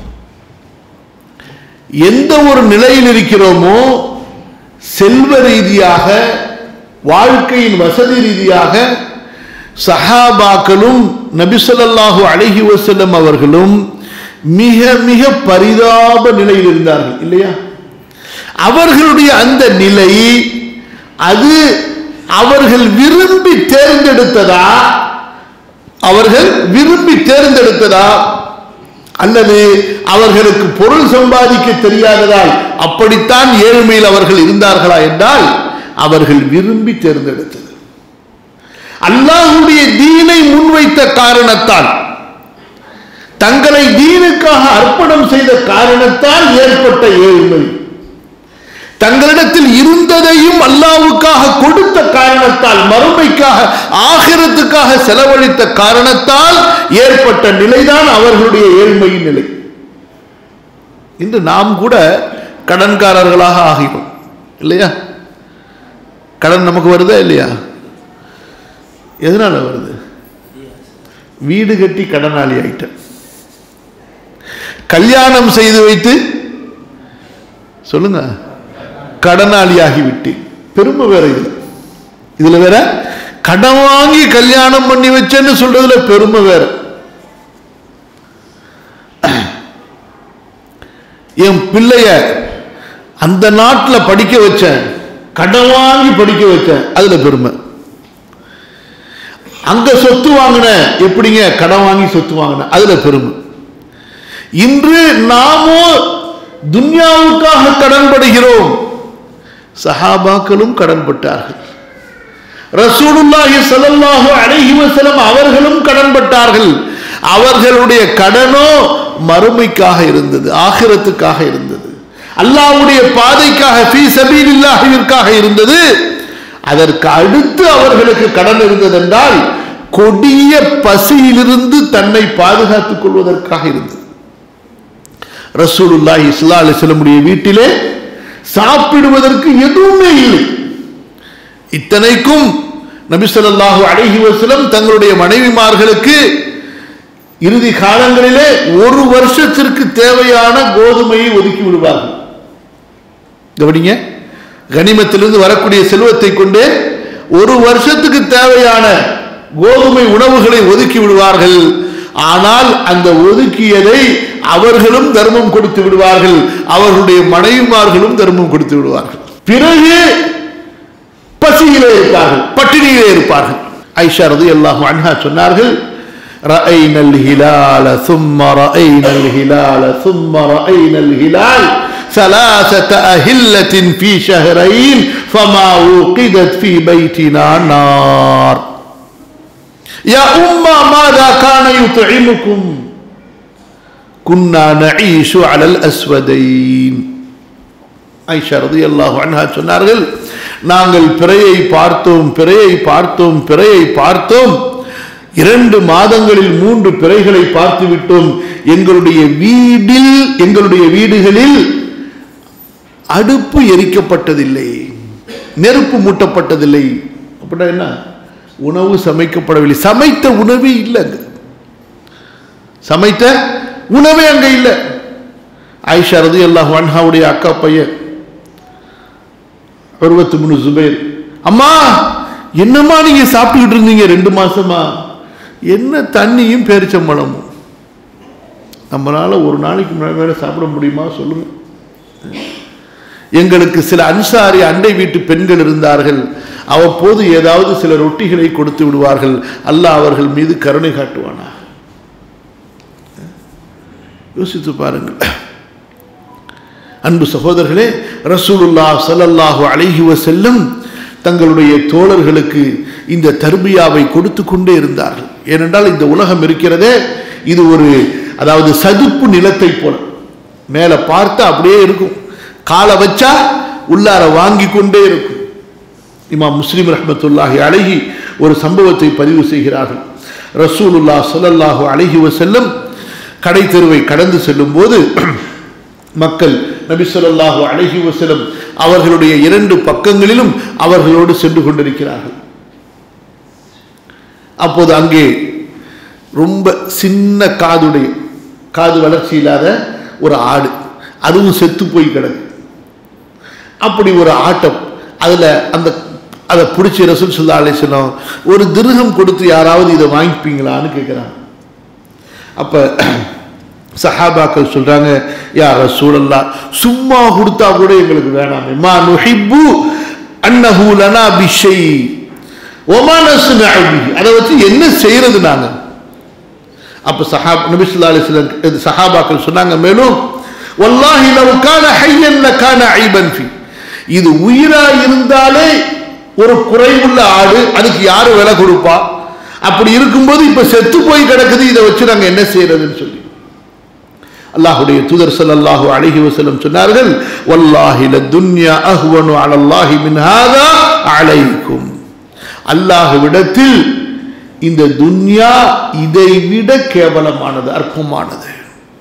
எந்த ஒரு நிலையில் இருக்கிறோமோ செல்வ ரீதியாக வாழ்க்கையின் வசதி ரீதியாக சஹாபாக்களும் நபிசல்லாஹு அழகி வசல்லம் அவர்களும் மிக மிக பரிதாப நிலையில் இருந்தார்கள் இல்லையா அவர்களுடைய அந்த நிலை அது அவர்கள் விரும்பி தேர்ந்தெடுத்ததா அவர்கள் விரும்பி தேர்ந்தெடுத்ததா அல்லது அவர்களுக்கு பொருள் சம்பாதிக்க தெரியாததால் அப்படித்தான் ஏழ்மையில் அவர்கள் இருந்தார்களா என்றால் அவர்கள் விரும்பி தேர்ந்தெடுத்தது அல்லாஹுடைய தீனை முன்வைத்த காரணத்தால் தங்களை தீனுக்காக அர்ப்பணம் செய்த காரணத்தால் ஏற்பட்ட ஏழ்மை தங்களிடத்தில் இருந்ததையும் அல்லாவுக்காக கொடுத்த காரணத்தால் மறுமைக்காக ஆகிரத்துக்காக செலவழித்த காரணத்தால் ஏற்பட்ட நிலைதான் அவர்களுடைய ஏழ்மையின் நிலை இன்று நாம் கூட கடன்காரர்களாக ஆகிறோம் இல்லையா கடன் நமக்கு வருதா இல்லையா எதனால வருது வீடு கட்டி கடனாளி ஆயிட்ட கல்யாணம் செய்து வைத்து சொல்லுங்க கடனாளியாகி விட்டேன் பெருமை வேற இதுல இதுல வேற கடன் வாங்கி கல்யாணம் பண்ணி வச்சேன்னு சொல்றதுல பெருமை வேற என் பிள்ளைய அந்த நாட்டில் படிக்க வச்சேன் கடன் வாங்கி படிக்க வச்சேன் அதுல பெருமை அங்க சொத்து வாங்கின எப்படிங்க கடன் வாங்கி சொத்து வாங்கின அதுல பெருமை இன்று நாமோ துன்யாவுக்காக கடன்படுகிறோம் சஹாபாக்களும் கடன்பட்டார்கள் ரசூலுல்லாஹி ஸல்லல்லாஹு அலைஹி வஸல்லம் அவர்களும் கடன்பட்டார்கள் அவர்களுடைய கடனோ மறுமைக்காக இருந்தது ஆகிரத்துக்காக இருந்தது அல்லாஹ்வுடைய பாதைக்காக ஃபீ சபீலில்லாஹிற்காக இருந்தது அதற்கு அடுத்து அவர்களுக்கு கடன் இருந்ததென்றால் கொடிய பசியிலிருந்து தன்னை பாதுகாத்துக் கொள்வதற்காக இருந்தது ரசூலுல்லாஹி இஸ்லா அலிஸ்லமுடைய வீட்டிலே சாப்பிடுவதற்கு எதுவுமே இல்லை இத்தனைக்கும் நபிசல்லாஹு அழகி வசலம் தங்களுடைய மனைவிமார்களுக்கு இறுதி காலங்களிலே ஒரு வருஷத்திற்கு தேவையான கோதுமையை ஒதுக்கி விடுவார்கள் கவனிங்க கனிமத்திலிருந்து வரக்கூடிய செல்வத்தை கொண்டு ஒரு வருஷத்துக்கு தேவையான கோதுமை உணவுகளை ஒதுக்கி விடுவார்கள் ஆனால் அந்த ஒதுக்கியதை அவர்களும் தர்மம் கொடுத்து விடுவார்கள் அவர்களுடைய மனைவிமார்களும் தர்மம் கொடுத்து விடுவார்கள் பிறகு பசியிலே இருப்பார்கள் பட்டினியிலே இருப்பார்கள் ஐஷா ரதி அல்லாஹு அன்ஹா சொன்னார்கள் رأينا الهلال ثم رأينا الهلال ثم رأينا الهلال ثلاثة أهلة في شهرين فما وقدت في بيتنا نار يا أمة ماذا كان يطعمكم كنا نعيش على الأسودين ஐஷா ரதி அல்லாஹு அன்ஹா சொன்னார்கள் நாங்கள் பிறையை பார்த்தோம் பிறையை பார்த்தோம் பிறையை பார்த்தோம் இரண்டு மாதங்களில் மூன்று பிறைகளை பார்த்து விட்டோம் எங்களுடைய வீடில் எங்களுடைய வீடுகளில் அடுப்பு எரிக்கப்பட்டதில்லை நெருப்பு மூட்டப்பட்டதில்லை அப்படின்னா என்ன உணவு சமைக்கப்படவில்லை சமைத்த உணவே இல்லை அங்க சமைத்த உணவே அங்க இல்லை ஆயிஷா ரதி அல்லாஹ் அன்ஹாவுடைய அக்கா பையன் அறுபத்தி மூணு சுபேர் அம்மா என்னம்மா நீங்க சாப்பிட்டுக்கிட்டு இருந்தீங்க ரெண்டு மாசமா என்ன தண்ணியும் பேரிச்சம்பழமும் நம்மளால ஒரு நாளைக்கு முன்னாடி மேல சாப்பிட முடியுமா சொல்லுங்க எங்களுக்கு சில அன்சாரி அண்டை வீட்டு பெண்கள் இருந்தார்கள் அவ்வப்போது ஏதாவது சில ரொட்டிகளை கொடுத்து விடுவார்கள் அல்லாஹ் அவர்கள் மீது கருணை காட்டுவானா யோசித்து பாருங்கள் அன்பு சகோதரர்களே ரசூலுல்லா ஸல்லல்லாஹு அலைஹி வஸல்லம் தங்களுடைய தோழர்களுக்கு இந்த தர்பியாவை கொடுத்து கொண்டே இருந்தார்கள் ஏனென்றால் இந்த உலகம் இருக்கிறதே இது ஒரு அதாவது சதுப்பு நிலத்தை போல மேலே பார்த்தா அப்படியே இருக்கும் காலை வச்சா உள்ளார வாங்கி கொண்டே இருக்கும் இமாம் முஸ்லிம் ரஹ்மத்துல்லாஹி அழகி ஒரு சம்பவத்தை பதிவு செய்கிறார்கள் ரசூலுல்லா ஸல்லல்லாஹு அலைஹி வஸல்லம் கடை தெருவை கடந்து செல்லும் போது மக்கள் நபி ஸல்லல்லாஹு அலைஹி வஸல்லம் அவர்களுடைய இரண்டு பக்கங்களிலும் அவர்களோடு சென்று கொண்டிருக்கிறார்கள் அப்போது அங்கே ரொம்ப சின்ன காதுடைய காது வளர்ச்சி இல்லாத ஒரு ஆடு அதுவும் செத்து போய் கிடக்கு அப்படி ஒரு ஆட்டம் அதில் அந்த அதை பிடிச்சி ரசூல் சுல்லா அலிஸ்லாம் ஒரு திருகம் கொடுத்து யாராவது இதை வாங்கிப்பீங்களான்னு கேட்குறாங்க அப்போ சஹாபாக்கள் சொல்றாங்க யா ரசூலல்லா சும்மா கொடுத்தா கூட எங்களுக்கு வேணாமே மா நுஹிப்பு அன்னஹு லனா பிஷை ஒமா நஸ்னஉ பிஹி அதை வச்சு என்ன செய்யறது நாங்க அப்ப சஹாப் நபி ஸல்லல்லாஹு அலைஹி வஸல்லம் சஹாபாக்கள் சொன்னாங்க மேலும் வல்லாஹி லவ் கான ஹய்யன் லகான ஐபன் ஃபி இது உயிரா இருந்தாலே ஒரு குறைவுள்ள ஆடு அதுக்கு யாரு விலை கொடுப்பா அப்படி இருக்கும்போது இப்ப செத்து போய் கிடக்குது இதை வச்சு நாங்க என்ன செய்யறதுன்னு சொல்லி அல்லாஹுடைய தூதர் ஸல்லல்லாஹு அலைஹி வஸல்லம் சொன்னார்கள் வல்லாஹி லதுன்யா அஹ்வனு அலல்லாஹி மின் ஹாதா அலைக்கும் அல்லாஹ்விடத்தில் இந்த துன்யா இதை விட கேவலமானது அற்பமானது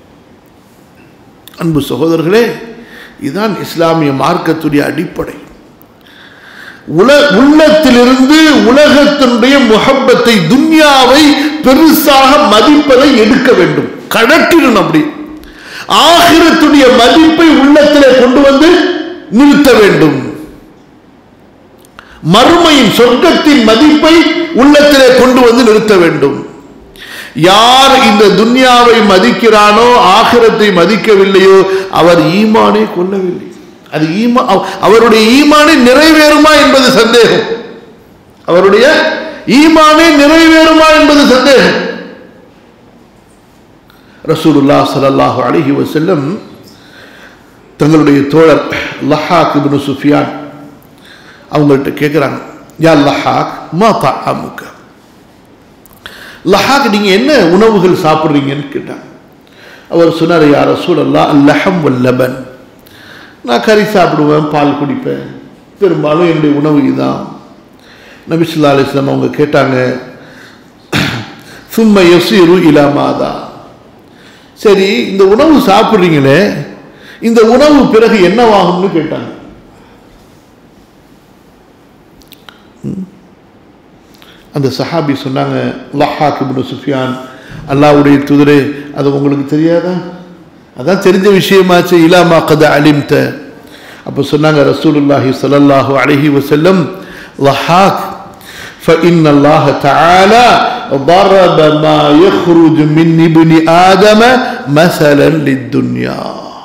அன்பு சகோதரர்களே இதுதான் இஸ்லாமிய மார்க்கத்துடைய அடிப்படை உல உள்ளத்திலிருந்து உலகத்தினுடைய முகப்பத்தை துன்யாவை பெருசாக மதிப்பதை எடுக்க வேண்டும் கடட்டிடணும் அப்படி ஆகிரத்துடைய மதிப்பை உள்ளத்திலே கொண்டு வந்து நிறுத்த வேண்டும் மறுமையின் சொர்க்கத்தின் மதிப்பை உள்ளத்திலே கொண்டு வந்து நிறுத்த வேண்டும் யார் இந்த துன்யாவை மதிக்கிறானோ ஆகிரத்தை மதிக்கவில்லையோ அவர் ஈமானை கொள்ளவில்லை அது ஈமா அவருடைய ஈமானை நிறைவேறுமா என்பது சந்தேகம் அவருடைய ஈமானை நிறைவேறுமா என்பது சந்தேகம் ரசூலுல்லா ஸல்லல்லாஹு அலைஹி வஸல்லம் தங்களுடைய தோழர் லஹாக் இப்னு சுஃபியான் அவங்கள்ட்ட கேட்குறாங்க யா லஹாக் மா தஆமுக லஹாக் நீங்க என்ன உணவுகள் சாப்பிட்றீங்கன்னு கேட்டாங்க அவர் சொன்னார் யா ரசூலல்லா லஹம் வல் லபன் நான் கறி சாப்பிடுவேன் பால் குடிப்பேன் பெரும்பாலும் என்னுடைய உணவு இதுதான் நபிசுல்லா அலிஸ்லாம் அவங்க கேட்டாங்க சும்ம யசீரு இலா மாதா சரி இந்த உணவு சாப்பிட்றீங்களே இந்த உணவு பிறகு என்னவாகும்னு கேட்டாங்க அந்த சஹாபி சொன்னாங்க லஹாக் இப்னு சுஃபியான் அல்லாவுடைய துதிரே அது உங்களுக்கு தெரியாதா அதான் தெரிஞ்ச விஷயமாச்சு இலாமா கத அலிம்த அப்போ சொன்னாங்க ரசூலுல்லாஹி ஸல்லல்லாஹு அலைஹி வஸல்லம் லஹாக் فإن الله تعالى ضرب ما يخرج من ابن آدم مثلا للدنيا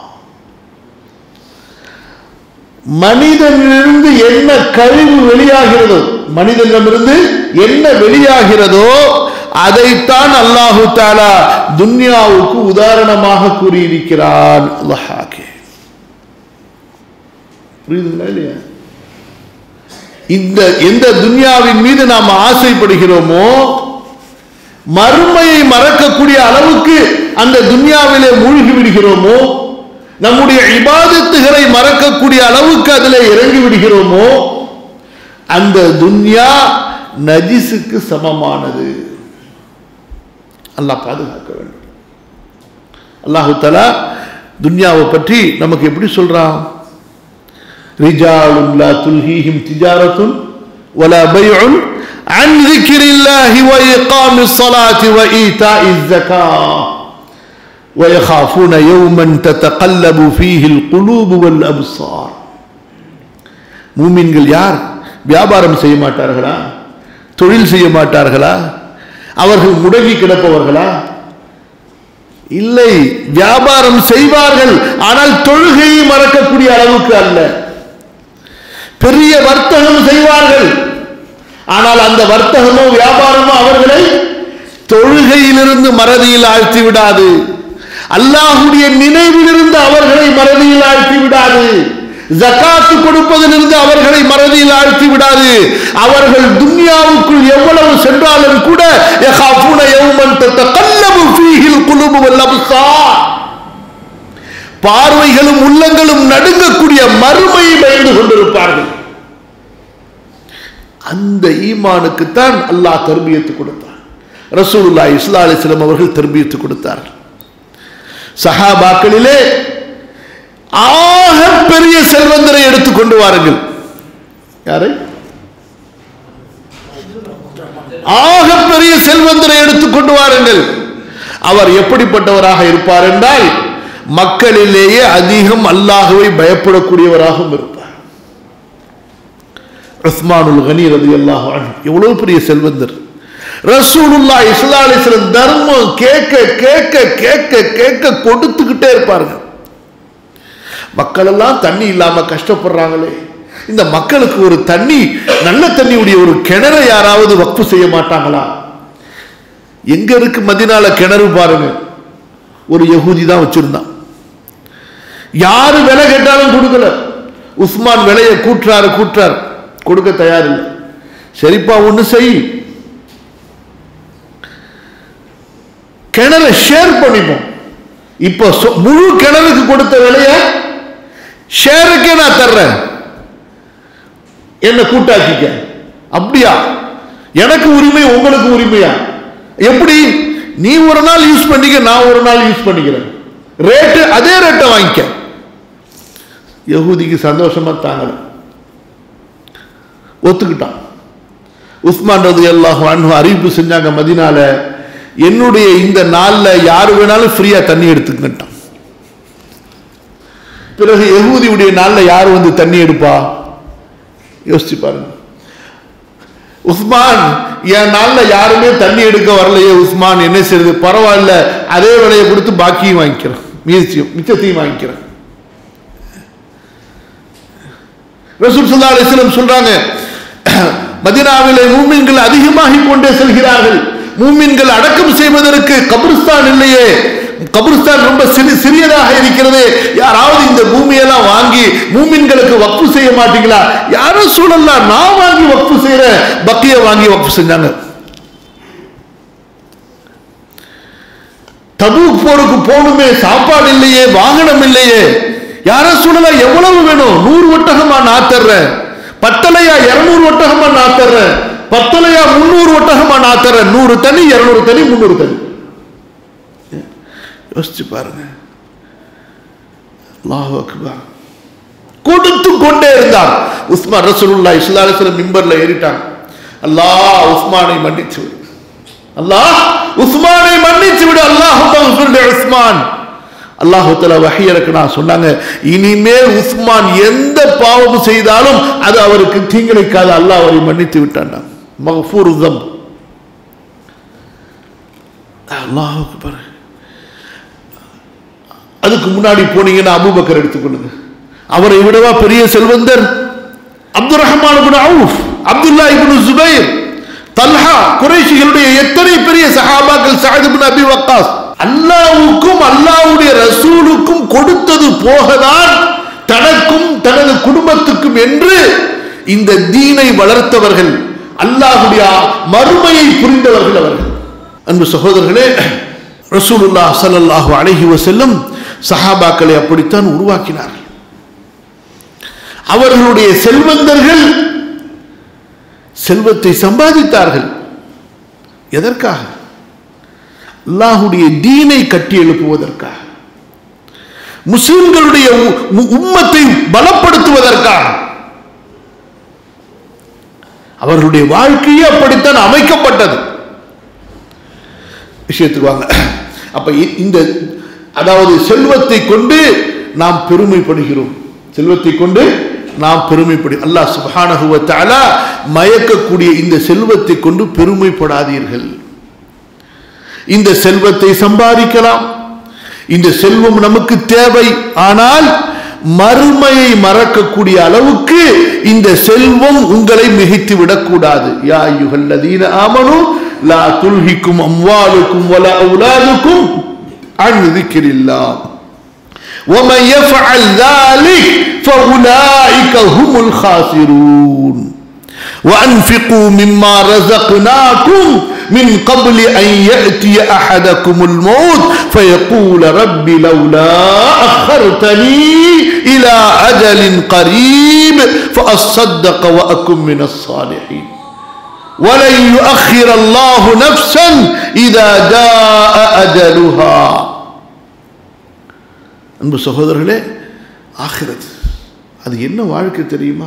மனிதனிலிருந்து என்ன கழிவு வெளியாகிறதோ மனிதனிடமிருந்து என்ன வெளியாகிறதோ அதைத்தான் அல்லாஹு தாலா துன்யாவுக்கு உதாரணமாக கூறியிருக்கிறான் அல்லாஹாக்கே புரியுதுங்களா இல்லையா இந்த எந்த துன்யாவின் மீது நாம் ஆசைப்படுகிறோமோ மறுமையை மறக்கக்கூடிய அளவுக்கு அந்த துன்யாவிலே மூழ்கி விடுகிறோமோ நம்முடைய இபாதத்துகளை மறக்கக்கூடிய அளவுக்கு அதில் இறங்கி விடுகிறோமோ அந்த துன்யா நஜிஸுக்கு சமமானது அல்லாஹ் பாதுகாக்க வேண்டும் அல்லாஹு தலா துன்யாவை பற்றி நமக்கு எப்படி சொல்றான் ரிஜாலுன் லா துல்ஹீஹிம் திஜாரத்துன் ولا بيع عن ذكر الله وإقام الصلاة وإيتاء الزكاة ويخافون يوما تتقلب فيه القلوب والأبصار மூமின்கள் யார் வியாபாரம் செய்ய மாட்டார்களா தொழில் செய்ய மாட்டார்களா அவர்கள் முடங்கி கிடப்பவர்களா இல்லை வியாபாரம் செய்வார்கள் ஆனால் தொழுகையை மறக்கக்கூடிய அளவுக்கு அல்ல பெரிய வர்த்தகம் செய்வார்கள் ஆனால் அந்த வர்த்தகமோ வியாபாரமோ அவர்களை தொழுகையிலிருந்து மறதியில் ஆழ்த்தி விடாது அல்லாஹுடைய நினைவிலிருந்து அவர்களை மறதியில் ஆழ்த்தி விடாது ஜக்காத்து கொடுப்பதிலிருந்து அவர்களை மறதியில் ஆழ்த்தி விடாது அவர்கள் துன்யாவுக்குள் எவ்வளவு சென்றாலும் கூட யகாஃபூன யௌமன் தத்தகல்லபு ஃபீஹில் குலுபு வல் அப்சார் பார்வைகளும் உள்ளங்களும் நடுங்கக்கூடிய மறுமையை பயந்து கொண்டிருப்பார்கள் அந்த ஈமானுக்குத்தான் அல்லாஹ் தர்பியத்து கொடுத்தார் ரசூலுல்லா இஸ்லா அலிஸ்லாம் அவர்கள் தர்பியத்து கொடுத்தார்கள் சஹாபாக்களிலே ஆக பெரிய செல்வந்தரை எடுத்துக் கொண்டு வாருங்கள் யாரை ஆக பெரிய செல்வந்தரை எடுத்துக் கொண்டு வாருங்கள் அவர் எப்படிப்பட்டவராக இருப்பார் என்றால் மக்களிலேயே அதிகம் அல்லாஹுவை பயப்படக்கூடியவராகவும் இருப்பார் உஸ்மானுல் கனி ரதி அல்லாஹ் எவ்வளவு பெரிய செல்வந்தர் ரசூலுல்லா இஸ்லா அலிஸ்லம் தர்மம் கேட்க கேட்க கேட்க கேட்க கொடுத்துக்கிட்டே இருப்பார்கள் மக்கள் எல்லாம் தண்ணி இல்லாம கஷ்டப்படுறாங்களே இந்த மக்களுக்கு ஒரு தண்ணி நல்ல தண்ணியுடைய ஒரு கிணறு யாராவது வக்ஃபு செய்ய மாட்டாங்களா எங்க இருக்கு மதினால கிணறு பாருங்க ஒரு யகூதி தான் வச்சிருந்தான் யாரு விலை கேட்டாலும் கொடுக்கல உஸ்மான் விலையை கூட்டுறாரு கூட்டுறாரு கொடுக்க தயாரில்லை சரிப்பா ஒண்ணு செய் கிணறு ஷேர் பண்ணிப்போம் இப்போ சொ- முழு கிணறுக்கு கொடுத்த விலைய ஷேருக்கே நான் தர்றேன் என்ன கூட்டாக்கிக்க அப்படியா எனக்கு உரிமை உங்களுக்கு உரிமையா எப்படி நீ ஒரு நாள் யூஸ் பண்ணிக்க நான் ஒரு நாள் யூஸ் பண்ணிக்கிறேன் ரேட்டு அதே ரேட்டை வாங்கிக்க யகூதிக்கு சந்தோஷமா தாங்கல ஒத்துக்கிட்டான் உஸ்மான் ரது அல்லாஹ் அன்ஹு அறிவிப்பு செஞ்சாங்க மதினால என்னுடைய இந்த நாள்ல யாரு வேணாலும் ஃப்ரீயா தண்ணி எடுத்துக்கிட்டான் பிறகு யகூதியுடைய நாள்ல யார் வந்து தண்ணி எடுப்பா யோசிச்சு பாருங்க உஸ்மான் என் நாள்ல யாருமே தண்ணி எடுக்க வரலையே உஸ்மான் என்ன செய்யுது பரவாயில்ல அதே விலையை கொடுத்து பாக்கியும் வாங்கிக்கிறேன் மீதியும் மிச்சத்தையும் வாங்கிக்கிறேன் ரசூல் ஸல்லல்லாஹு அலைஹி வஸல்லம் சொல்றாங்க மதீனாவிலே மூமின்கள் அதிகமாகி கொண்டே செல்கிறார்கள் மூமின்கள் அடக்கம் செய்வதற்கு கபிரிஸ்தான் இல்லையே கபிரிஸ்தான் ரொம்ப சிறி சிறியதாக இருக்கிறது யாராவது இந்த பூமியெல்லாம் வாங்கி மூமின்களுக்கு வக்ஃபு செய்ய மாட்டீங்களா யாரும் சூழல்லாம் நான் வாங்கி வக்ஃபு செய்யறேன் பக்கிய வாங்கி வக்ஃபு செஞ்சாங்க தபூக் போருக்கு போகணுமே சாப்பாடு இல்லையே வாகனம் இல்லையே யார சொல்லலாம் எவ்வளவு வேணும் நூறு ஒட்டகமா நான் தர்றேன் பத்தலையா இருநூறு ஒட்டகமா நான் தர்றேன் பத்தலையா முன்னூறு ஒட்டகமா நான் தர்றேன் நூறு தனி இருநூறு தனி முன்னூறு தனி யோசிச்சு பாருங்க அல்லாஹ் அக்பர் கொடுத்து கொண்டே இருந்தார் உஸ்மான் ரசூலுல்லாஹி ஸல்லல்லாஹு அலைஹி வஸல்லம் மிம்பர்ல ஏறிட்டாங்க அல்லாஹ் உஸ்மானை மன்னிச்சு விடு அல்லாஹ் உஸ்மானை மன்னிச்சு விடு அல்லாஹ் மக்ஃபிர் லி உஸ்மான் அல்லாஹ் தஆலா வஹி இறக்குனா சொன்னாங்க இனிமேல் உஸ்மான் எந்த பாவம் செய்தாலும் அது அவருக்கு தீங்கிழைக்காது அல்லாஹ் அவரை மன்னித்து விட்டான் மகஃபூர் தம் அல்லாஹ் அக்பர் அதுக்கு முன்னாடி போனீங்கன்னா அபூபக்கர் எடுத்துக்கொள்ளுங்க அவரை விடவா பெரிய செல்வந்தர் Abdul Rahman ibn Awf Abdullah ibn Zubair Talha குறைஷிகளுடைய எத்தனை பெரிய சஹாபாக்கள் சஅத் இப்னு அபி வக்காஸ் அல்லாஹ்வுக்கும் அல்லாஹ்வுடைய ரசூலுக்கும் கொடுத்தது போகதான் தனக்கும் தனது குடும்பத்துக்கும் என்று இந்த தீனை வளர்த்தவர்கள் அல்லாஹ்வுடைய மறுமையை புரிந்தவர்கள் அவர்கள் அன்பு சகோதரர்களே ரசூலுல்லாஹ் ஸல்லல்லாஹு அலைஹி வஸல்லம் சஹாபாக்களை அப்படித்தான் உருவாக்கினார்கள் அவர்களுடைய செல்வந்தர்கள் செல்வத்தை சம்பாதித்தார்கள் எதற்காக அல்லாஹுடைய தீனை கட்டி எழுப்புவதற்காக முஸ்லிம்களுடைய உ- உ- உம்மத்தை பலப்படுத்துவதற்காக அவர்களுடைய வாழ்க்கையே அப்படித்தான் அமைக்கப்பட்டது விஷயத்துக்கு வாங்க அப்ப இ- இந்த அதாவது செல்வத்தை கொண்டு நாம் பெருமைப்படுகிறோம் செல்வத்தை கொண்டு நாம் பெருமைப்படு அல்லாஹ் சுப்ஹானஹு வ தஆலா மயக்கக்கூடிய இந்த செல்வத்தை கொண்டு பெருமைப்படாதீர்கள் இந்த செல்வத்தை சம்பாதிக்கலாம் இந்த செல்வம் நமக்கு தேவை ஆனால் மறுமையை மறக்கக்கூடிய அளவுக்கு இந்த செல்வம் உங்களை மிகைத்து விடக்கூடாது யா ஐயுஹல்லதீன ஆமனு லா துல்ஹிக்கும் அம்வாலுக்கும் வலா அவுலாதுக்கும் அன் ذிக்ரில்லாஹ் ومن يفعل ذلك فأولئك هم الخاسرون وأنفقوا مما رزقناكم من قبل أن يأتي أحدكم الموت فيقول رب لولا أخرتني إلى أجل قريب فأصدق وأكن من الصالحين ولن يؤخر الله نفسا إذا جاء أجلها அன்பு சகோதரர்களே ஆகிறது அது என்ன வாழ்க்கை தெரியுமா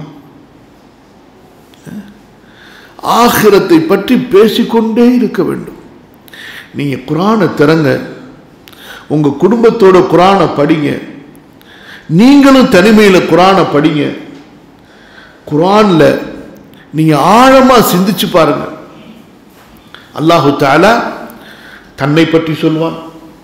ஆகிரத்தை பற்றி பேசிக்கொண்டே இருக்க வேண்டும் நீங்க குரானை திறங்க உங்க குடும்பத்தோட குரானை படிங்க நீங்களும் தனிமையில குரானை படிங்க குரான்ல நீங்க ஆழமா சிந்திச்சு பாருங்க அல்லாஹு தாலா தன்னை பற்றி சொல்வான்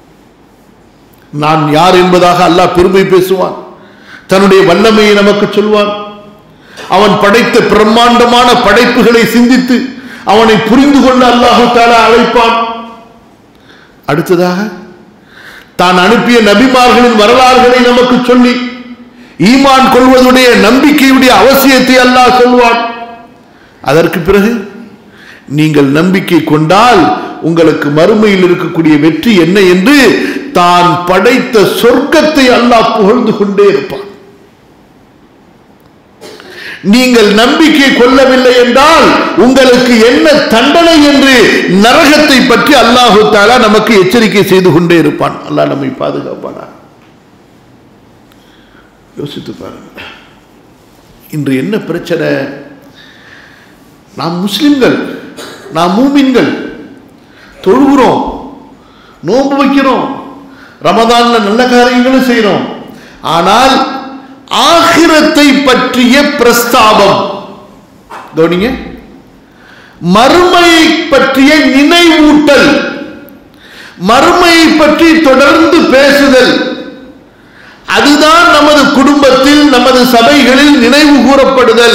நான் யார் என்பதாக அல்லாஹ் பெருமை பேசுவான் தன்னுடைய வல்லமையை நமக்கு சொல்வான் அவன் படைத்த பிரம்மாண்டமான படைப்புகளை சிந்தித்து அவனை புரிந்து கொள்ள அல்லாஹு தாலா அழைப்பான் அடுத்ததாக தான் அனுப்பிய நபிமார்களின் வரலாறுகளை நமக்கு சொல்லி ஈமான் கொள்வதுடைய நம்பிக்கையுடைய அவசியத்தை அல்லாஹ் சொல்வான் அதற்கு பிறகு நீங்கள் நம்பிக்கை கொண்டால் உங்களுக்கு மறுமையில் இருக்கக்கூடிய வெற்றி என்ன என்று தான் படைத்த சொர்க்கத்தை அல்லாஹ் புகழ்ந்து கொண்டே இருப்பான் நீங்கள் நம்பிக்கை கொள்ளவில்லை என்றால் உங்களுக்கு என்ன தண்டனை என்று நரகத்தை பற்றி அல்லாஹு தாலா நமக்கு எச்சரிக்கை செய்து கொண்டே இருப்பான் அல்லாஹ் நம்மை பாதுகாப்பானா யோசித்து பாருங்க இன்று என்ன பிரச்சனை நாம் முஸ்லிம்கள் நாம் மூமின்கள் தொழுகிறோம் நோன்பு வைக்கிறோம் ரமதான்ல நல்ல காரியங்களும் செய்கிறோம் ஆனால் ஆகிரத்தை பற்றிய பிரஸ்தாபம் கவனிங்க மறுமையை பற்றிய நினைவூட்டல் மறுமையை பற்றி தொடர்ந்து பேசுதல் அதுதான் நமது குடும்பத்தில் நமது சபைகளில் நினைவு கூறப்படுதல்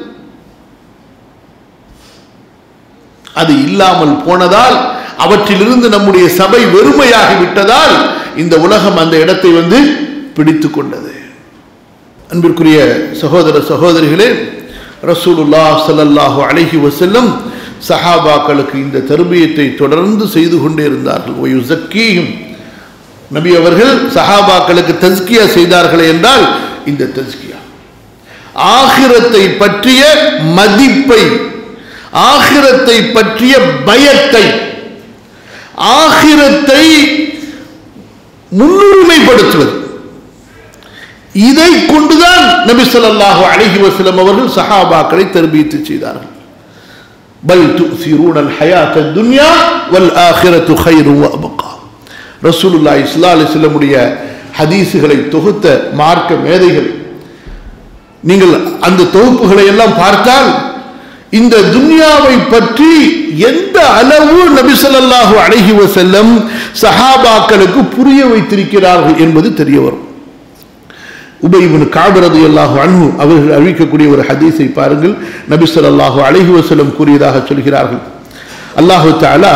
அது இல்லாமல் போனதால் அவற்றிலிருந்து நம்முடைய சபை வெறுமையாகி விட்டதால் இந்த உலகம் அந்த இடத்தை வந்து பிடித்து கொண்டது அன்பிற்குரிய சகோதர சகோதரிகளே ரசூலுல்லா ஸல்லல்லாஹு அலைஹி வஸல்லம் சஹாபாக்களுக்கு இந்த தர்பியத்தை தொடர்ந்து செய்து கொண்டே இருந்தார்கள் ஒயுசக்கீயும் நபி அவர்கள் சஹாபாக்களுக்கு தஸ்கியா செய்தார்களே என்றால் இந்த தஸ்கியா ஆகிரத்தை பற்றிய மதிப்பை ஆகிரத்தை பற்றிய பயத்தை ஆகிரத்தை முன்னுரிமைப்படுத்துவது இதை கொண்டுதான் நபி ஸல்லல்லாஹு அலைஹி வஸல்லம் அவர்கள் சஹாபாக்களை தர்பியத்து செய்தார்கள் பல் துசிரூன அல் ஹயாத் துன்யா வல் ஆখিরাতু கைரு வ அபகா ரசூலுல்லாஹி ஸல்லல்லாஹு அலைஹி வஸல்லமுடைய ஹதீஸுகளை தொகுத்த மார்க்க மேதைகள் நீங்கள் அந்த தொகுப்புகளை எல்லாம் பார்த்தால் இந்த துன்யாவை பற்றி எந்த அளவு நபி ஸல்லல்லாஹு அலைஹி வஸல்லம் சஹாபாக்களுக்கு புரிய வைத்திருக்கிறார்கள் என்பது தெரிய வரும் உபயிபின் காபிரது அல்லாஹு அன்ஹு அவர்கள் அழிக்கக்கூடிய ஒரு ஹதீஸை பாருங்கள் நபி ஸல்லல்லாஹு அலைஹி வஸல்லம் கூறியதாக சொல்கிறார்கள் அல்லாஹு தஆலா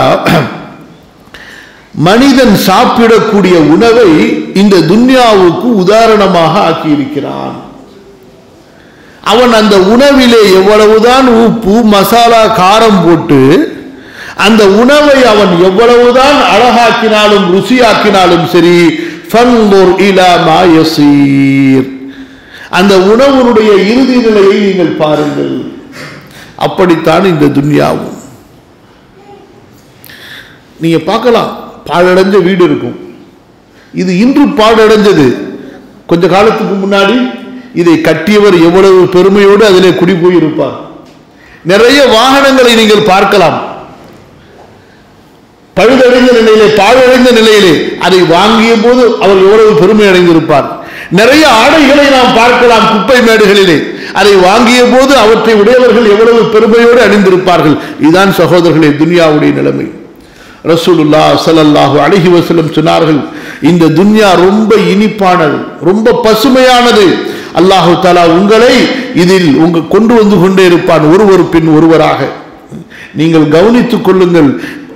மனிதன் சாப்பிடக்கூடிய உணவை இந்த துன்யாவுக்கு உதாரணமாக ஆக்கியிருக்கிறான் அவன் அந்த உணவிலே எவ்வளவுதான் உப்பு மசாலா காரம் போட்டு அந்த உணவை அவன் எவ்வளவுதான் அழகாக்கினாலும் ருசியாக்கினாலும் சரி ஃபன்துர் இலா மா யசீர் அந்த உணவுடைய இறுதி நிலையை நீங்கள் பாருங்கள் அப்படித்தான் இந்த துன்யாவும் நீங்க பார்க்கலாம் பாழடைஞ்ச வீடு இருக்கும் இது இன்று பாழடைஞ்சது கொஞ்ச காலத்துக்கு முன்னாடி இதை கட்டியவர் எவ்வளவு பெருமையோடு அதிலே குடி போயிருப்பார் நிறைய வாகனங்களை நீங்கள் பார்க்கலாம் பழுதடைந்த நிலையிலே பாழடைந்த நிலையிலே அதை வாங்கிய போது அவர் எவ்வளவு பெருமை அடைந்திருப்பார் நிறைய ஆடைகளை நாம் பார்க்கலாம் குப்பை மேடுகளிலே அதை வாங்கிய போது அவற்றை உடையவர்கள் எவ்வளவு பெருமையோடு அணிந்திருப்பார்கள் இதுதான் சகோதரர்களே துனியாவுடைய நிலைமை ரசூலுல்லா ஸல்லல்லாஹு அலைஹி வஸல்லம் சொன்னார்கள் இந்த துன்யா ரொம்ப இனிப்பானது ரொம்ப பசுமையானது அல்லாஹு தஆலா உங்களை இதில் உங்க கொண்டு வந்து கொண்டே இருப்பான் ஒருவர் பின் ஒருவராக நீங்கள் கவனித்துக் கொள்ளுங்கள்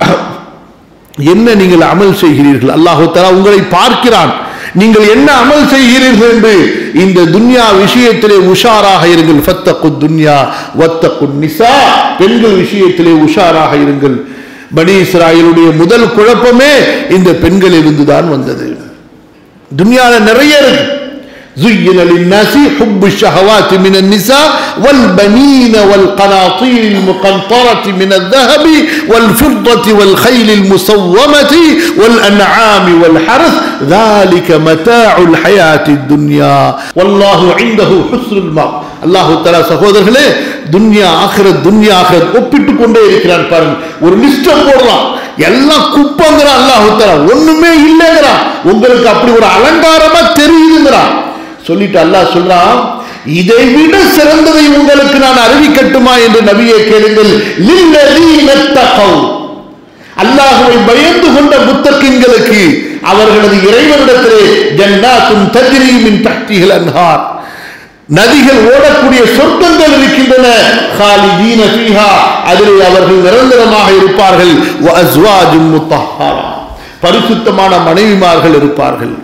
என்ன நீங்கள் அமல் செய்கிறீர்கள் அல்லாஹு தஆலா உங்களை பார்க்கிறான் நீங்கள் என்ன அமல் செய்கிறீர்கள் என்று இந்த துன்யா விஷயத்திலே உஷாராக இருங்கள் ஃபத்தகு துன்யா வத்தகு நிசா பெண்கள் விஷயத்திலே உஷாராக இருங்கள் பனி இஸ்ராயலுடைய முதல் குழப்பமே இந்த பெண்களிலிருந்து தான் வந்தது துன்யால நிறைய இருக்கு زين للناس حب الشهوات من النساء والبنين والقناطير المقنطرة من الذهب والفضة والخيل المسومة والأنعام والحرث ذلك متاع الحياة الدنيا والله عنده حسن الماء அல்லாஹு தலா சகோதரர்களே துன்யா ஆகிரத் துன்யா ஆகிரத் ஒப்பிட்டு கொண்டே இருக்கிறான் பாருங்க ஒரு லிஸ்ட போடலாம் எல்லாம் குப்பங்கிறான் அல்லாஹு தலா ஒண்ணுமே இல்லைங்கிறான் உங்களுக்கு அப்படி ஒரு அலங்காரமா தெரியுதுங்கிறான் சொல்லிட்டு அல்லாஹ் சொல்றான் இதை விட சிறந்ததை உங்களுக்கு நான் அறிவிக்கட்டுமா என்று நபியை கேளுங்கள் லில்லதீன தகவ் அல்லாஹுவை பயந்து கொண்ட முத்தக்கின்களுக்கு அவர்களது இறைவனிடத்திலே ஜன்னாத்தும் தஜ்ரீமின் தக்திகள் அன்ஹார் நதிகள் ஓடக்கூடிய சொர்க்கங்கள் இருக்கின்றன காலிதீன ஃபீஹா அதிலே அவர்கள் நிரந்தரமாக இருப்பார்கள் வ அஸ்வாஜும் முத்தஹ்ஹரா பரிசுத்தமான மனைவிமார்கள் இருப்பார்கள்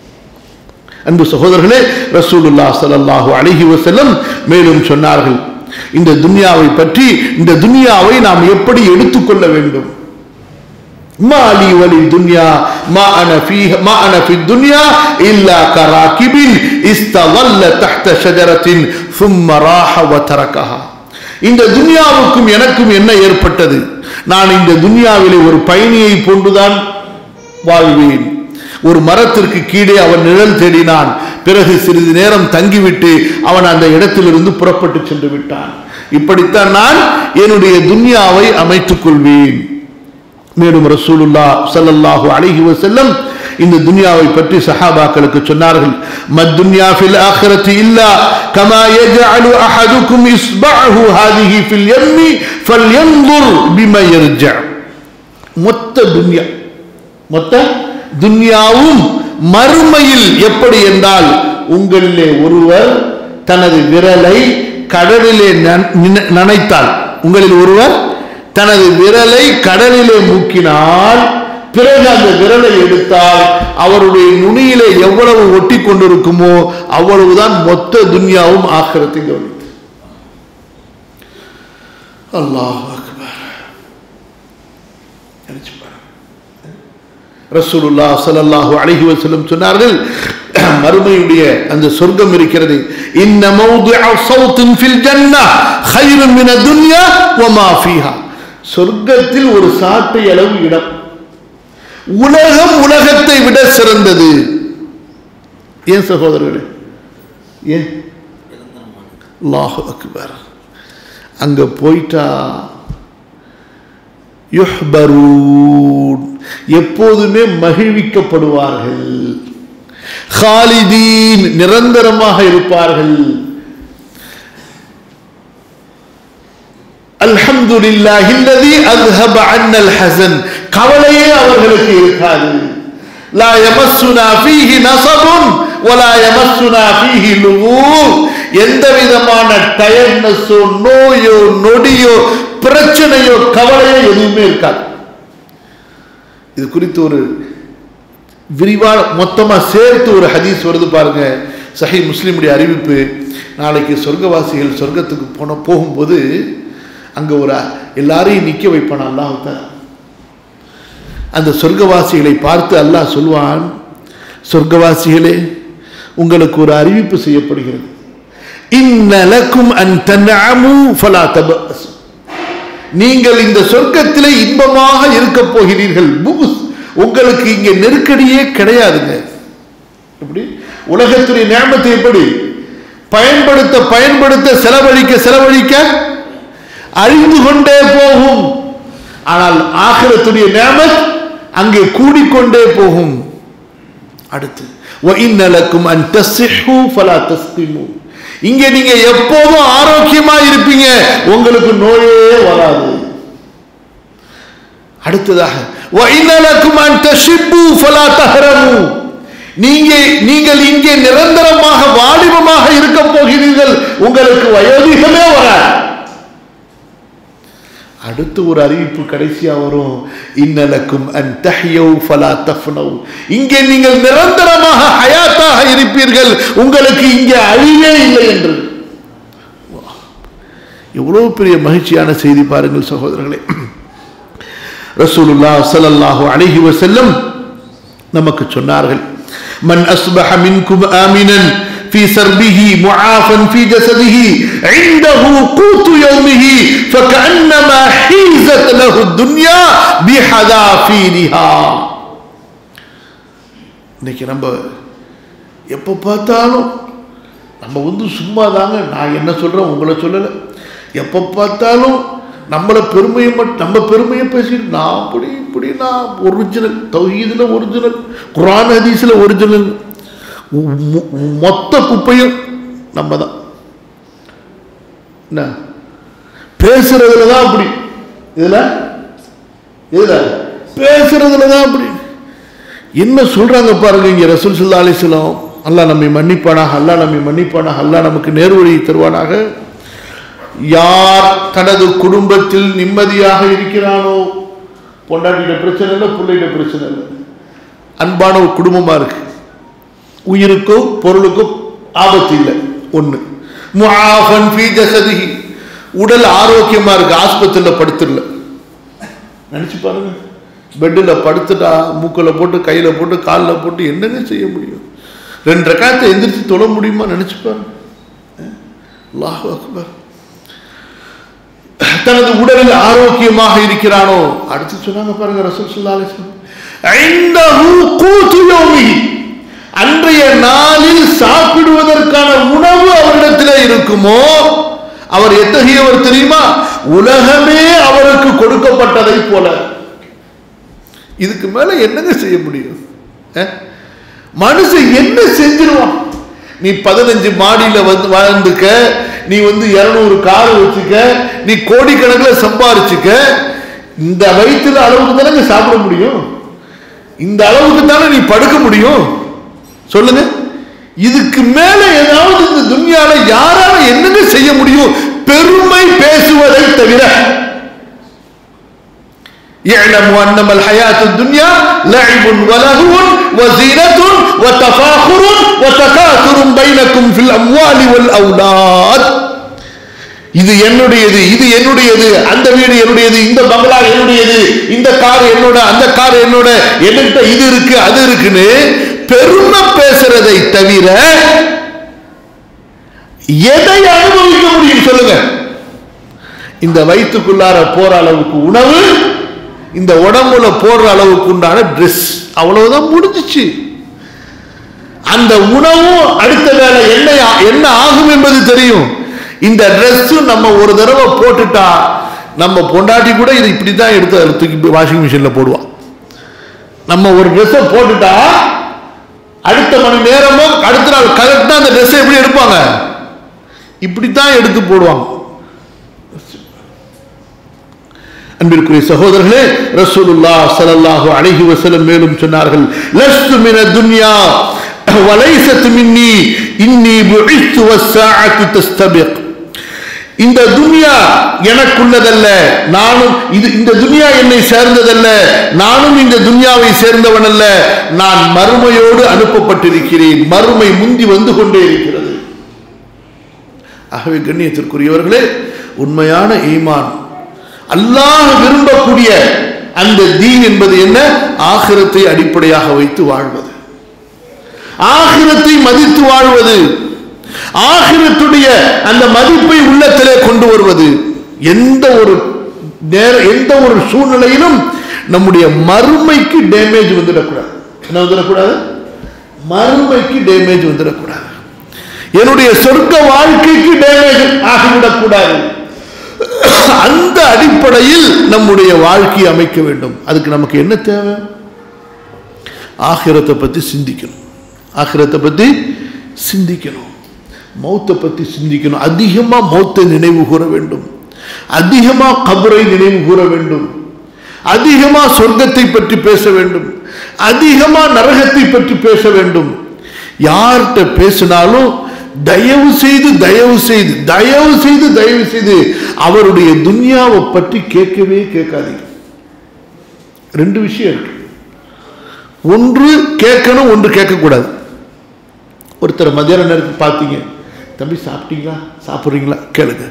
அன்பு சகோதரர்களே ரசூலுல்லா ஸல்லல்லாஹு அலைஹி வஸல்லம் மேலும் சொன்னார்கள் இந்த துன்யாவை பற்றி இந்த துன்யாவை நாம் எப்படி எடுத்துக்கொள்ள வேண்டும் ما لي وللدنيا ما أنا فيه ما أنا في الدنيا إلا كراكب استظل تحت شجرة ثم راح وتركها இந்த துன்யாவுக்கும் எனக்கும் என்ன ஏற்பட்டது நான் இந்த துன்யாவிலே ஒரு பயணியை போன்றுதான் வாழ்வேன் ஒரு மரத்திற்கு கீழே அவன் நிழல் தேடினான் பிறகு சிறிது நேரம் தங்கிவிட்டு அவன் அந்த இடத்திலிருந்து புறப்பட்டு சென்று விட்டான் இப்படித்தான் நான் என்னுடைய துன்யாவை அமைத்துக் கொள்வேன் மேலும் ரசூலுல்லா ஸல்லல்லாஹு அலைஹி வஸல்லம் இந்த துன்யாவை பற்றி சஹாபாக்களுக்கு சொன்னார்கள் மத்துன்யா ஃபில் ஆখিরাতি இல்லா கமா يجعل احدكم اصبعه هذه في اليم فلينظر بما يرجع மொத்த துன்யா மொத்த துன்யாவும் மறுமையில் எப்படி என்றால் உங்களிலே ஒருவர் தனது விரலை கடலிலே நன- நனைத்தால் உங்களில் ஒருவர் தனது விரலை கடலிலே மூக்கினால் பிறகு அந்த விரலை எடுத்தால் அவருடைய நுனியிலே எவ்வளவு ஒட்டி கொண்டிருக்குமோ அவ்வளவுதான் மொத்த துன்யாவும் ஆக்கிரத்தை கவனித்து அல்லாஹ் அக்பர் நினைச்சு பாருங்க ரசூலுல்லா ஸல்லல்லாஹு அலைஹி வஸல்லம் சொன்னார்கள் மறுமையுடைய அந்த சொர்க்கம் இருக்கிறது இன்ன மௌதிஅ ஸௌத்தின் ஃபில் ஜன்னah கைரும் மின துன்யா வமா ஃபீஹா சொர்க்கத்தில் ஒரு சாட்டை அளவு இடம் உலகம் உலகத்தை விட சிறந்தது ஏன் சகோதரர்களே ஏன் அல்லாஹு அக்பர் அங்க போயிட்டா யுஹ்பரூன் எப்போதுமே மகிழ்விக்கப்படுவார்கள் ஹாலிதீன் நிரந்தரமாக இருப்பார்கள் அல்ஹம்துலில்லாஹி அல்லதி அஸ்ஹப அன்னல் ஹஸன் கவலையே அவர்களுக்கு இருக்காது லா யமஸ்ஸுனா ஃபீஹி நஸபுன் வலா யமஸ்ஸுனா ஃபீஹி லுகூப் எந்த விதமான டயர்ட்னஸோ நோயோ நொடியோ பிரச்சனையோ கவலையோ எதுவுமே இருக்காது இது குறித்து ஒரு விரிவான மொத்தமா சேர்த்து ஒரு ஹதீஸ் வருது பாருங்க சஹி முஸ்லிமுடைய அறிவிப்பு நாளைக்கு சொர்க்கவாசிகள் சொர்க்கத்துக்கு போன போகும்போது அங்க ஒரு எல்லாரையும் நிக்க வைப்பான் அல்லாஹ் அந்த சொர்க்கவாசிகளை பார்த்து அல்லாஹ் சொல்வான் சொர்க்கவாசிகளே உங்களுக்கு ஒரு அறிவிப்பு செய்யப்படுகிறது இன்னலக்கும் அன் தன்அமு ஃபலா தபஅஸ் நீங்கள் இந்த சொர்க்கத்திலே இன்பமாக இருக்க போகிறீர்கள் புகுஸ் உங்களுக்கு இங்க நெருக்கடியே கிடையாதுங்க எப்படி உலகத்துடைய நியமத்தை எப்படி பயன்படுத்த பயன்படுத்த செலவழிக்க செலவழிக்க அழிந்து கொண்டே போகும் ஆனால் ஆகிரத்துடைய நியமத் அங்கே கூடிக்கொண்டே போகும் அடுத்து وَإِنَّ لَكُمْ أَن تَصِحُّوا فَلَا تَسْقِمُوا இங்கே நீங்க எப்போதும் ஆரோக்கியமா இருப்பீங்க உங்களுக்கு நோயே வராது அடுத்ததாக وَإِنَّ لَكُمْ أَن تَشِبُّوا فَلَا تَهْرَمُوا நீங்க நீங்கள் இங்கே நிரந்தரமாக வாலிபமாக இருக்க போகிறீர்கள் உங்களுக்கு வயோதிகமே வராது அடுத்து ஒரு அறிவிப்பு கடைசியா வரும் இன்னலக்கும் அன் தஹ்யௌ ஃபலா தஃப்னௌ இங்கே நீங்கள் நிரந்தரமாக ஹயாத்தாக இருப்பீர்கள் உங்களுக்கு இங்கே அழிவே இல்லை என்று எவ்வளவு பெரிய மகிழ்ச்சியான செய்தி பாருங்கள் சகோதரர்களே ரசூலுல்லாஹ் ஸல்லல்லாஹு அலைஹி வஸல்லம் நமக்கு சொன்னார்கள் மன் அஸ்பஹ மின்கும் ஆமினன் في سربه معافا في جسده عنده قوت يومه فكأنما حيزت له الدنيا بحذافيرها இன்னைக்கு நம்ம எப்போ பார்த்தாலும் நம்ம வந்து சும்மா தாங்க நான் என்ன சொல்கிறேன் உங்களை சொல்லலை எப்போ பார்த்தாலும் நம்மளை பெருமையை மட்டும் நம்ம பெருமையை பேசிட்டு நான் அப்படி இப்படி நான் ஒரிஜினல் தௌஹீதில் ஒரிஜினல் குரான் ஹதீஸில் ஒரிஜினல் மொத்த குப்பையும் நம்ம தான் என்ன பேசுறதுல தான் அப்படி இதுல இதுல பேசுறதுல தான் அப்படி என்ன சொல்றாங்க பாருங்க இங்க ரசூல் சுல்லா அலிஸ்லாம் அல்லாஹ் நம்மை மன்னிப்பானாக அல்லாஹ் நம்மை மன்னிப்பானாக அல்லாஹ் நமக்கு நேர்வழி தருவானாக யார் தனது குடும்பத்தில் நிம்மதியாக இருக்கிறானோ பொண்டாட்டிட பிரச்சனை இல்லை பிள்ளைகிட்ட பிரச்சனை இல்லை அன்பான ஒரு குடும்பமா இருக்கு உயிருக்கும் பொருளுக்கும் ஆபத்து இல்லை ஒன்று முஆஃபன் ஃபீ ஜஸதிஹி உடல் ஆரோக்கியமா இருக்கு ஆஸ்பத்திரியில் படுத்துடல நினைச்சு பாருங்க பெட்டில் படுத்துட்டா மூக்கில் போட்டு கையில் போட்டு காலில் போட்டு என்னங்க செய்ய முடியும் ரெண்டு ரக்காயத்தை எந்திரிச்சு தொழ முடியுமா நினைச்சு பாருங்க அல்லாஹ் அக்பர் தனது உடலில் ஆரோக்கியமாக இருக்கிறானோ அடுத்து சொன்னாங்க பாருங்க ரசூல் ஸல்லல்லாஹு அலைஹி வஸல்லம் ஐந்தஹு கூத்து யௌமிஹி அன்றைய நாளில் சாப்பிடுவதற்கான உணவு அவரிடத்தில் இருக்குமோ அவர் எத்தகையவர் தெரியுமா உலகமே அவருக்கு கொடுக்கப்பட்டதை போல இதுக்கு மேல என்னங்க செய்ய முடியும் மனுஷன் என்ன செஞ்சிருவான் நீ பதினஞ்சு மாடியில வந்து வாழ்ந்துக்க நீ வந்து இருநூறு கார் வச்சுக்க நீ கோடிக்கணக்கில் சம்பாரிச்சுக்க இந்த வயிற்றுல அளவுக்கு தானே சாப்பிட முடியும் இந்த அளவுக்கு தானே நீ படுக்க முடியும் சொல்லுங்க இதுக்கு மேல ஏதாவது இந்த துன்யால யாரால என்னங்க செய்ய முடியும் பெருமை பேசுவதை தவிர يعلم أنما الحياة الدنيا لعب ولهو وزينة وتفاخر وتكاثر بينكم في الأموال والأولاد இது என்னுடையது இது என்னுடையது அந்த வீடு என்னுடையது இந்த பங்களா என்னுடையது இந்த கார் என்னோட அந்த கார் என்னோட என்கிட்ட இது இருக்கு அது இருக்குன்னு பெருமை பேசுறதை தவிர எதை அனுபவிக்க முடியும் சொல்லுங்க இந்த வயிற்றுக்குள்ளார போற அளவுக்கு உணவு இந்த உடம்புல போடுற அளவுக்கு உண்டான ட்ரெஸ் அவ்வளவுதான் முடிஞ்சிச்சு அந்த உணவும் அடுத்த வேலை என்ன என்ன ஆகும் என்பது தெரியும் இந்த ட்ரெஸ்ஸும் நம்ம ஒரு தடவை போட்டுட்டா நம்ம பொண்டாட்டி கூட இது இப்படி தான் எடுத்து அதில் தூக்கி வாஷிங் மிஷினில் போடுவான் நம்ம ஒரு ட்ரெஸ்ஸை போட்டுட்டா அடுத்த மணி நேரமும் அடுத்த நாள் கரெக்டாக அந்த ட்ரெஸ்ஸை எப்படி எடுப்பாங்க இப்படித்தான் எடுத்து போடுவாங்க அன்பிற்குரிய சகோதரர்களே ரசூலுல்லா ஸல்லல்லாஹு அலைஹி வஸல்லம் மேலும் சொன்னார்கள் லஸ்து மின துன்யா வலைசத் மின்னி இன்னி புஇஸ்து வஸ்ஸாஅத்து தஸ்தபிக் இந்த துன்யா எனக்குள்ளதல்ல நானும் இது இந்த துன்யா என்னை சேர்ந்ததல்ல நானும் இந்த துன்யாவை சேர்ந்தவன் அல்ல நான் மறுமையோடு அனுப்பப்பட்டிருக்கிறேன் மறுமை முந்தி வந்து கொண்டே இருக்கிறது ஆகவே கண்ணியத்திற்குரியவர்களே உண்மையான ஈமான் அல்லாஹ் விரும்பக்கூடிய அந்த தீன் என்பது என்ன ஆகிரத்தை அடிப்படையாக வைத்து வாழ்வது ஆகிரத்தை மதித்து வாழ்வது ஆகிரத்துடைய அந்த மதிப்பை உள்ளத்திலே கொண்டு வருவது எந்த ஒரு நேர எந்த ஒரு சூழ்நிலையிலும் நம்முடைய மறுமைக்கு டேமேஜ் வந்துடக்கூடாது என்ன வந்துடக்கூடாது மறுமைக்கு டேமேஜ் வந்துடக்கூடாது என்னுடைய சொர்க்க வாழ்க்கைக்கு டேமேஜ் ஆகிவிடக்கூடாது அந்த அடிப்படையில் நம்முடைய வாழ்க்கையை அமைக்க வேண்டும் அதுக்கு நமக்கு என்ன தேவை ஆகிரத்தை பத்தி சிந்திக்கணும் ஆகிரத்தை பத்தி சிந்திக்கணும் மௌத்தை பத்தி சிந்திக்கணும் அதிகமா மௌத்தை நினைவு கூற வேண்டும் அதிகமா கபரை நினைவு கூற வேண்டும் அதிகமா சொர்க்கத்தை பற்றி பேச வேண்டும் அதிகமா நரகத்தை பற்றி பேச வேண்டும் யார்கிட்ட பேசினாலும் தயவு செய்து தயவு செய்து தயவு செய்து தயவு செய்து அவருடைய துன்யாவை பற்றி கேட்கவே கேட்காதீங்க ரெண்டு விஷயம் இருக்கு ஒன்று கேட்கணும் ஒன்று கேட்கக்கூடாது ஒருத்தர் மதியான நேரத்துக்கு பார்த்தீங்க தம்பி சாப்பிட்டீங்களா சாப்பிட்றீங்களா கேளுங்க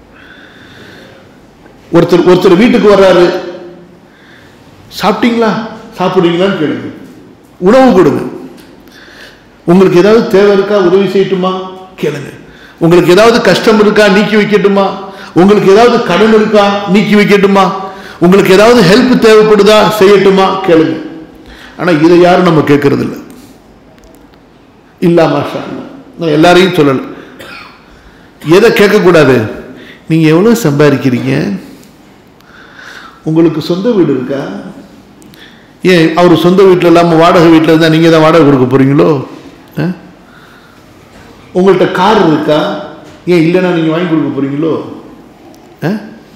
ஒருத்தர் ஒருத்தர் வீட்டுக்கு வர்றாரு சாப்பிட்டீங்களா சாப்பிடுறீங்களான்னு கேளுங்க உணவு கொடுங்க உங்களுக்கு ஏதாவது தேவை இருக்கா உதவி செய்யட்டுமா கேளுங்க உங்களுக்கு ஏதாவது கஷ்டம் இருக்கா நீக்கி வைக்கட்டுமா உங்களுக்கு ஏதாவது கடன் இருக்கா நீக்கி வைக்கட்டுமா உங்களுக்கு ஏதாவது ஹெல்ப் தேவைப்படுதா செய்யட்டுமா கேளுங்க ஆனா இதை யாரும் நம்ம கேட்கறது இல்லை இல்லா மாஷா அல்லாஹ். நான் எல்லாரையும் சொல்லல எதை கேட்கக்கூடாது நீங்க எவ்வளவு சம்பாதிக்கிறீங்க உங்களுக்கு சொந்த வீடு இருக்கா ஏன் அவர் சொந்த வீட்டில் இல்லாமல் வாடகை வீட்டில் இருந்தால் நீங்கள் தான் வாடகை கொடுக்க போறீங்களோ ஆ? உங்கள்கிட்ட கார் இருக்கா ஏன் இல்லைன்னா நீங்கள் வாங்கி கொடுக்க போறீங்களோ ஆ?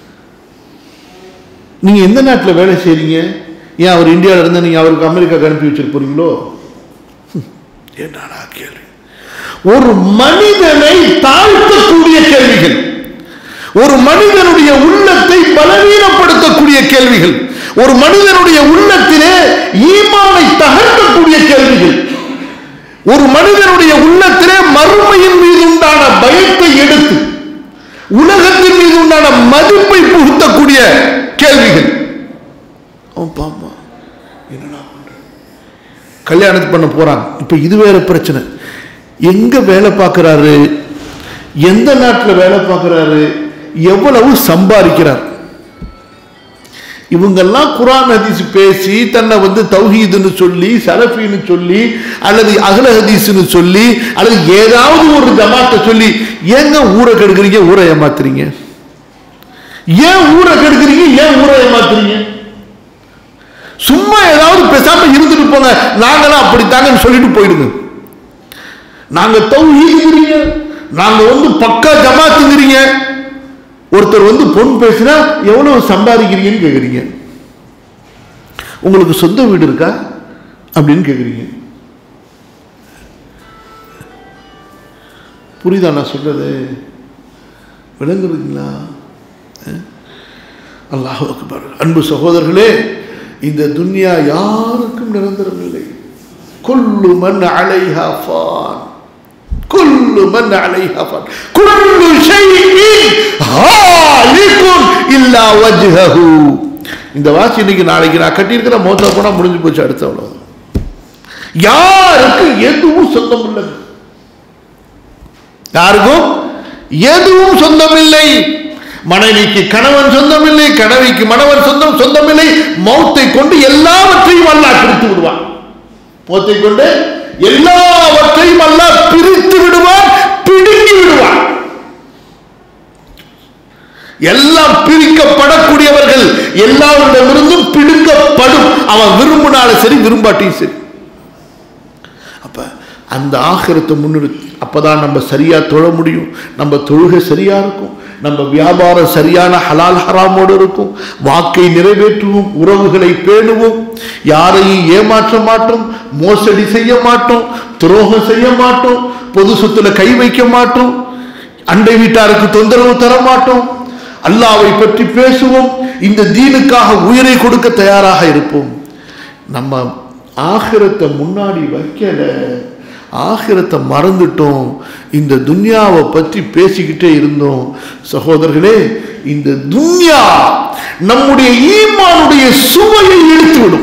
நீங்கள் எந்த நாட்டில் வேலை செய்றீங்க ஏன் அவர் இந்தியாவில் இருந்தால் நீங்கள் அவருக்கு அமெரிக்காவுக்கு அனுப்பி வச்சிருக்க போறீங்களோ ஹம், என்னடா கேள்வி ஒரு மனிதனை தாழ்த்தக்கூடிய கேள்விகள் ஒரு மனிதனுடைய உள்ளத்தை பலவீனப்படுத்தக்கூடிய கேள்விகள் ஒரு மனிதனுடைய உள்ளத்திலே ஈமானை தகர்க்கக்கூடிய கேள்விகள் ஒரு மனிதனுடைய உள்ளத்திலே மறுமையின் மீது உண்டான பயத்தை எடுத்து உலகத்தின் மீது உண்டான மதிப்பை புகுத்தக்கூடிய கேள்விகள் அவன் பாப்பா என்னடா பண்றது? கல்யாணத்து பண்ண போறான் இப்ப இது வேற பிரச்சனை எங்க வேலை பார்க்கறாரு எந்த நாட்டில் வேலை பார்க்கறாரு எவ்வளவு சம்பாதிக்கிறார் இவங்கெல்லாம் குரான் ஹதீஸ் பேசி தன்னை வந்து தௌஹீதுன்னு சொல்லி சலஃபின்னு சொல்லி அல்லது அகல ஹதீஸ்னு சொல்லி அல்லது ஏதாவது ஒரு ஜமாத்தை சொல்லி ஏங்க ஊரை கெடுக்குறீங்க ஊரை ஏமாத்துறீங்க ஏன் ஊரை கெடுக்குறீங்க ஏன் ஊரை ஏமாத்துறீங்க சும்மா ஏதாவது பேசாம இருந்துட்டு போங்க நாங்களாம் அப்படித்தாங்கன்னு சொல்லிட்டு போயிடுங்க நாங்க தௌஹீதுங்கிறீங்க நாங்க வந்து பக்கா ஜமாத்துங்கிறீங்க ஒருத்தர் வந்து பொன் பேசினா எவ்வளவு சம்பாதிக்கிறீங்கன்னு கேக்குறீங்க உங்களுக்கு சொந்த வீடு இருக்கா அப்படின்னு கேக்குறீங்க புரியுதா நான் சொல்றது விளங்குறீங்களா அஹ்? அல்லாஹ் அக்பர் அன்பு சகோதரர்களே இந்த துன்யா யாருக்கும் நிரந்தரம் இல்லை குல்லு மன் அலைஹா ஃபான் குல்லு மன் அலைஹா ஃபான் குல்லு ஷைஇன் ஹாலிகுன் இல்லா வஜ்ஹஹு இந்த வாட்ச் இன்னைக்கு நாளைக்கு நான் கட்டியிருக்கிற மோத்தா போனா முடிஞ்சு போச்சு அடுத்த அவ்வளவு யாருக்கு எதுவும் சொந்தம் இல்லை யாருக்கும் எதுவும் சொந்தமில்லை மனைவிக்கு கணவன் சொந்தமில்லை கணவிக்கு மணவன் சொந்தம் சொந்தமில்லை மௌத்தை கொண்டு எல்லாவற்றையும் அல்லாஹ் பிரித்து விடுவான் மௌத்தை கொண்டு எல்லாவற்றையும் அல்லாஹ் பிரித்து விடுவான் பிடுங்கி விடுவான் எல்லாம் பிரிக்கப்படக்கூடியவர்கள் எல்லாரிடமிருந்தும் பிடுங்கப்படும் அவன் விரும்பினாலும் சரி விரும்பாட்டியும் சரி அப்ப அந்த ஆகிரத்தை முன்னிறுத்தி அப்பதான் நம்ம சரியா தொழ முடியும் நம்ம தொழுகை சரியா இருக்கும் நம்ம வியாபாரம் சரியான ஹலால் ஹராமோடு இருக்கும் வாக்கை நிறைவேற்றுவோம் உறவுகளை பேணுவோம் யாரையும் ஏமாற்ற மாட்டோம் மோசடி செய்ய மாட்டோம் துரோகம் செய்ய மாட்டோம் பொது சொத்துல கை வைக்க மாட்டோம் அண்டை வீட்டாருக்கு தொந்தரவு தர மாட்டோம் அல்லாவை பற்றி பேசுவோம் இந்த தீனுக்காக உயிரை கொடுக்க தயாராக இருப்போம் நம்ம ஆகிரத்தை முன்னாடி வைக்கல ஆகிரத்தை மறந்துட்டோம் இந்த துன்யாவை பற்றி பேசிக்கிட்டே இருந்தோம் சகோதரர்களே இந்த துன்யா நம்முடைய ஈமானுடைய சுவையை இழுத்துவிடும்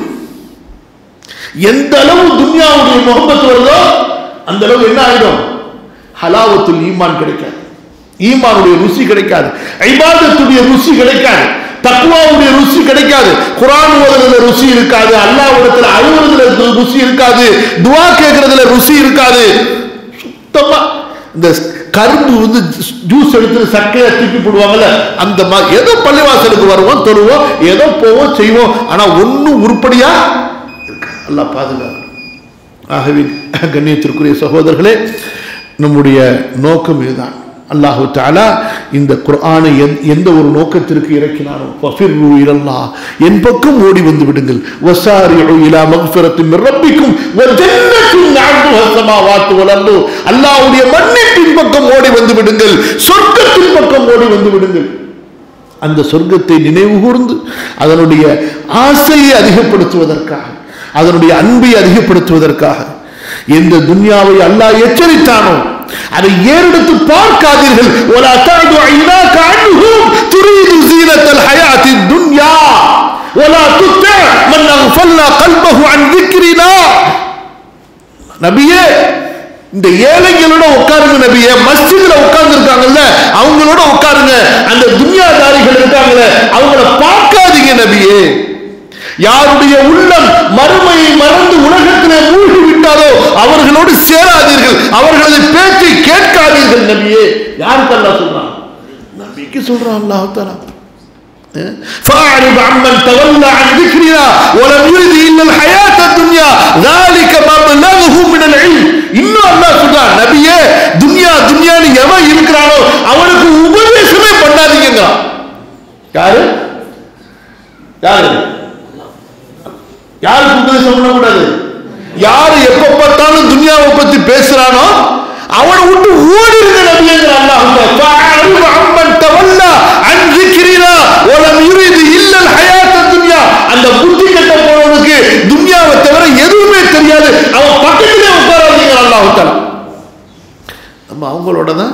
எந்த அளவு துன்யாவுடைய முகமத்து வருதோ அந்த அளவு என்ன ஆயிடும் ஹலாவத்துல் ஈமான் கிடைக்காது ஈமானுடைய ருசி கிடைக்காது ஐபாதத்துடைய ருசி கிடைக்காது தக்குவாவுடைய ருசி கிடைக்காது குரான் ஓதுறதுல ருசி இருக்காது அல்லாவிடத்துல அழுவுறதுல ரு- ருசி இருக்காது துவா கேட்கறதுல ருசி இருக்காது சுத்தமா இந்த கரும்பு வந்து ஜூஸ் எடுத்து சக்கையை தூக்கி போடுவாங்கல்ல அந்த மாதிரி ஏதோ பள்ளிவாசலுக்கு வருவோம் தொழுவோம் ஏதோ போவோம் செய்வோம் ஆனா ஒன்றும் உருப்படியா இருக்காது அல்லாஹ் பாதுகாக்கும் ஆகவே கண்ணியத்திற்குரிய சகோதரர்களே நம்முடைய நோக்கம் இதுதான் அல்லாஹு தாலா இந்த குர்ஆனை எந்- எந்த ஒரு நோக்கத்திற்கு இறக்கினாரோ ஃபஃபிர்ரு இலல்லாஹ் என் பக்கம் ஓடி வந்து விடுங்கள் வசாரிஉ இலா மக்ஃபிரத்தின் மின் ரப்பிக்கும் வ ஜன்னத்தின் அர்துஹா ஸமாவாத்து வல் அர்து அல்லாஹ்வுடைய மன்னிப்பின் பக்கம் ஓடி வந்து விடுங்கள் சொர்க்கத்தின் பக்கம் ஓடி வந்து விடுங்கள் அந்த சொர்க்கத்தை நினைவு கூர்ந்து அதனுடைய ஆசையை அதிகப்படுத்துவதற்காக அதனுடைய அன்பை அதிகப்படுத்துவதற்காக எந்த துன்யாவை அல்லாஹ் எச்சரித்தானோ அதை ஏறெடுத்து பார்க்காதீர்கள் ولا تعد عيناك عنهم تريد زينة الحياة الدنيا ولا تطع من أغفلنا قلبه عن ذكرنا நபியே இந்த ஏழைகளோட உட்காருங்க நபியே மஸ்ஜிதுல உட்கார்ந்து இருக்காங்கல்ல அவங்களோட உட்காருங்க அந்த துன்யாதாரிகள் இருக்காங்கல்ல அவங்கள பார்க்காதீங்க நபியே யாருடைய உள்ளம் மறுமையை மறந்து உலகத்திலே மூழ்கி விட்டாரோ அவர்களோடு சேராதீர்கள் அவர்களது பேச்சை கேட்காதீர்கள் நபியே யாருக்கு அல்லாஹ் சொல்றான் நபிக்கு சொல்றான் அல்லாஹ் தஆலா فأعرض عمن تولى عن ذكرنا ولم يرد إلا الحياة الدنيا ذلك مبلغه من العلم இன்னும் அல்லாஹ் சொல்றான் நபியே துன்யா துன்யான்னு எவன் இருக்கிறானோ அவனுக்கு உபதேசமே பண்ணாதீங்கிறான் யாரு யாரு யாருக்கு உபதேசம் பண்ணக்கூடாது யாரு எப்ப பார்த்தாலும் துன்யாவை பத்தி பேசுறானோ அவனை விட்டு ஓடிருங்க நபிங்கிற அல்லாஹ் அம்மன் தவல்லா அன் ذكرنا ولم يريد الا الحياه الدنيا அந்த புத்தி கெட்ட போனவனுக்கு துன்யாவை தவிர எதுவுமே தெரியாது அவன் பக்கத்திலே உட்காராதீங்க அல்லாஹ் தஆலா நம்ம அவங்களோட தான்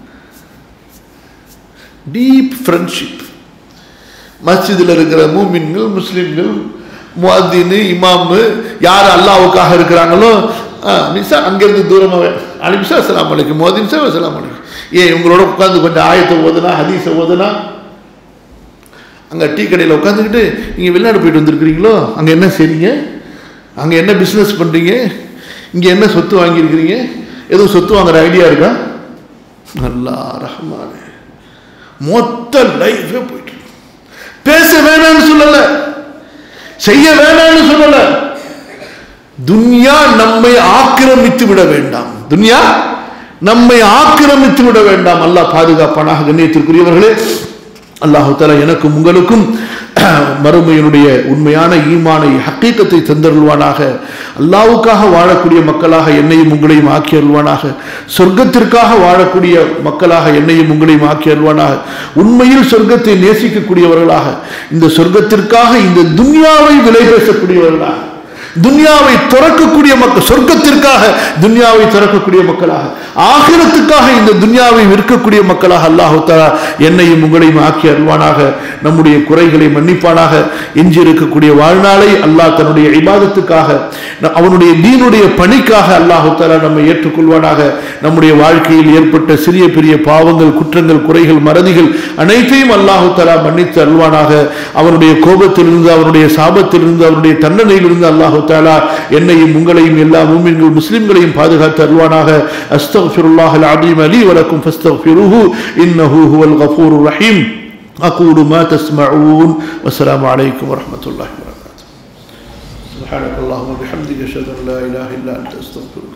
டீப் ஃப்ரெண்ட்ஷிப் மஸ்ஜிதில் இருக்கிற மூமின்கள் முஸ்லிம்கள் முஅத்தினு இமாமு யார் அல்லாவுக்காக இருக்கிறாங்களோ ஆ, நிசா அங்கேருந்து தூரமாக அலிம்சா அஸ்லாம் அலைக்கும் மோதின் சார் அஸ்லாம் அலைக்கும் ஏன் இவங்களோட உட்காந்து கொஞ்சம் ஆயத்தை ஓதுனா ஹதீஸை ஓதுனா அங்கே டீ கடையில் உட்காந்துக்கிட்டு நீங்கள் வெளிநாடு போயிட்டு வந்திருக்கிறீங்களோ அங்கே என்ன செய்றீங்க அங்கே என்ன பிஸ்னஸ் பண்ணுறீங்க இங்கே என்ன சொத்து வாங்கியிருக்கிறீங்க எதுவும் சொத்து வாங்குற ஐடியா இருக்கா நல்லா ரஹ்மானே மொத்த லைஃபே போயிட்டு இருக்கு. பேச வேணாம்னு சொல்லல செய்ய வேணாம்னு சொல்லல துன்யா நம்மை ஆக்கிரமித்து விட வேண்டாம் துன்யா நம்மை ஆக்கிரமித்து விட வேண்டாம் அல்லாஹ் பாதுகாப்பானாக கண்ணியத்திற்குரியவர்களே அல்லாஹு தஆலா எனக்கும் உங்களுக்கும் மறுமையினுடைய உண்மையான ஈமானை ஹக்கீக்கத்தை தந்தருள்வானாக அல்லாவுக்காக வாழக்கூடிய மக்களாக என்னையும் உங்களையும் ஆக்கி அருள்வானாக சொர்க்கத்திற்காக வாழக்கூடிய மக்களாக என்னையும் உங்களையும் ஆக்கி அருள்வானாக உண்மையில் சொர்க்கத்தை நேசிக்கக்கூடியவர்களாக இந்த சொர்க்கத்திற்காக இந்த துன்யாவை விலை பேசக்கூடியவர்களாக துன்யாவை துறக்கக்கூடிய மக்கள் சொர்க்கத்திற்காக துன்யாவை துறக்கக்கூடிய மக்களாக ஆகிரத்துக்காக இந்த துன்யாவை விற்கக்கூடிய மக்களாக அல்லாஹு தஆலா என்னையும் உங்களையும் ஆக்கி அருள்வானாக நம்முடைய குறைகளை மன்னிப்பானாக எஞ்சி இருக்கக்கூடிய வாழ்நாளை அல்லாஹ் தன்னுடைய இபாதத்துக்காக ந- அவனுடைய தீனுடைய பணிக்காக அல்லாஹு தஆலா நம்மை ஏற்றுக்கொள்வானாக நம்முடைய வாழ்க்கையில் ஏற்பட்ட சிறிய பெரிய பாவங்கள் குற்றங்கள் குறைகள் மறதிகள் அனைத்தையும் அல்லாஹு தஆலா மன்னித்து அருள்வானாக அவனுடைய கோபத்திலிருந்து அவனுடைய சாபத்திலிருந்து அவனுடைய தண்டனையிலிருந்து அல்லாஹு தாலா என்னையும் உங்களையும் எல்லா மூமின்கள் முஸ்லிம்களையும் பாதுகாத்து அருள்வானாக அஸ்தக்ஃபிருல்லாஹ் அல்-அலீம் லீ வலக்கும் ஃபஸ்தக்ஃபிருஹு இன்னஹு ஹுவல் கஃபூருர் ரஹீம் أقول ما تسمعون والسلام عليكم ورحمة الله وبركاته سبحانك اللهم وبحمدك أشهد أن لا إله إلا أنت أستغفرك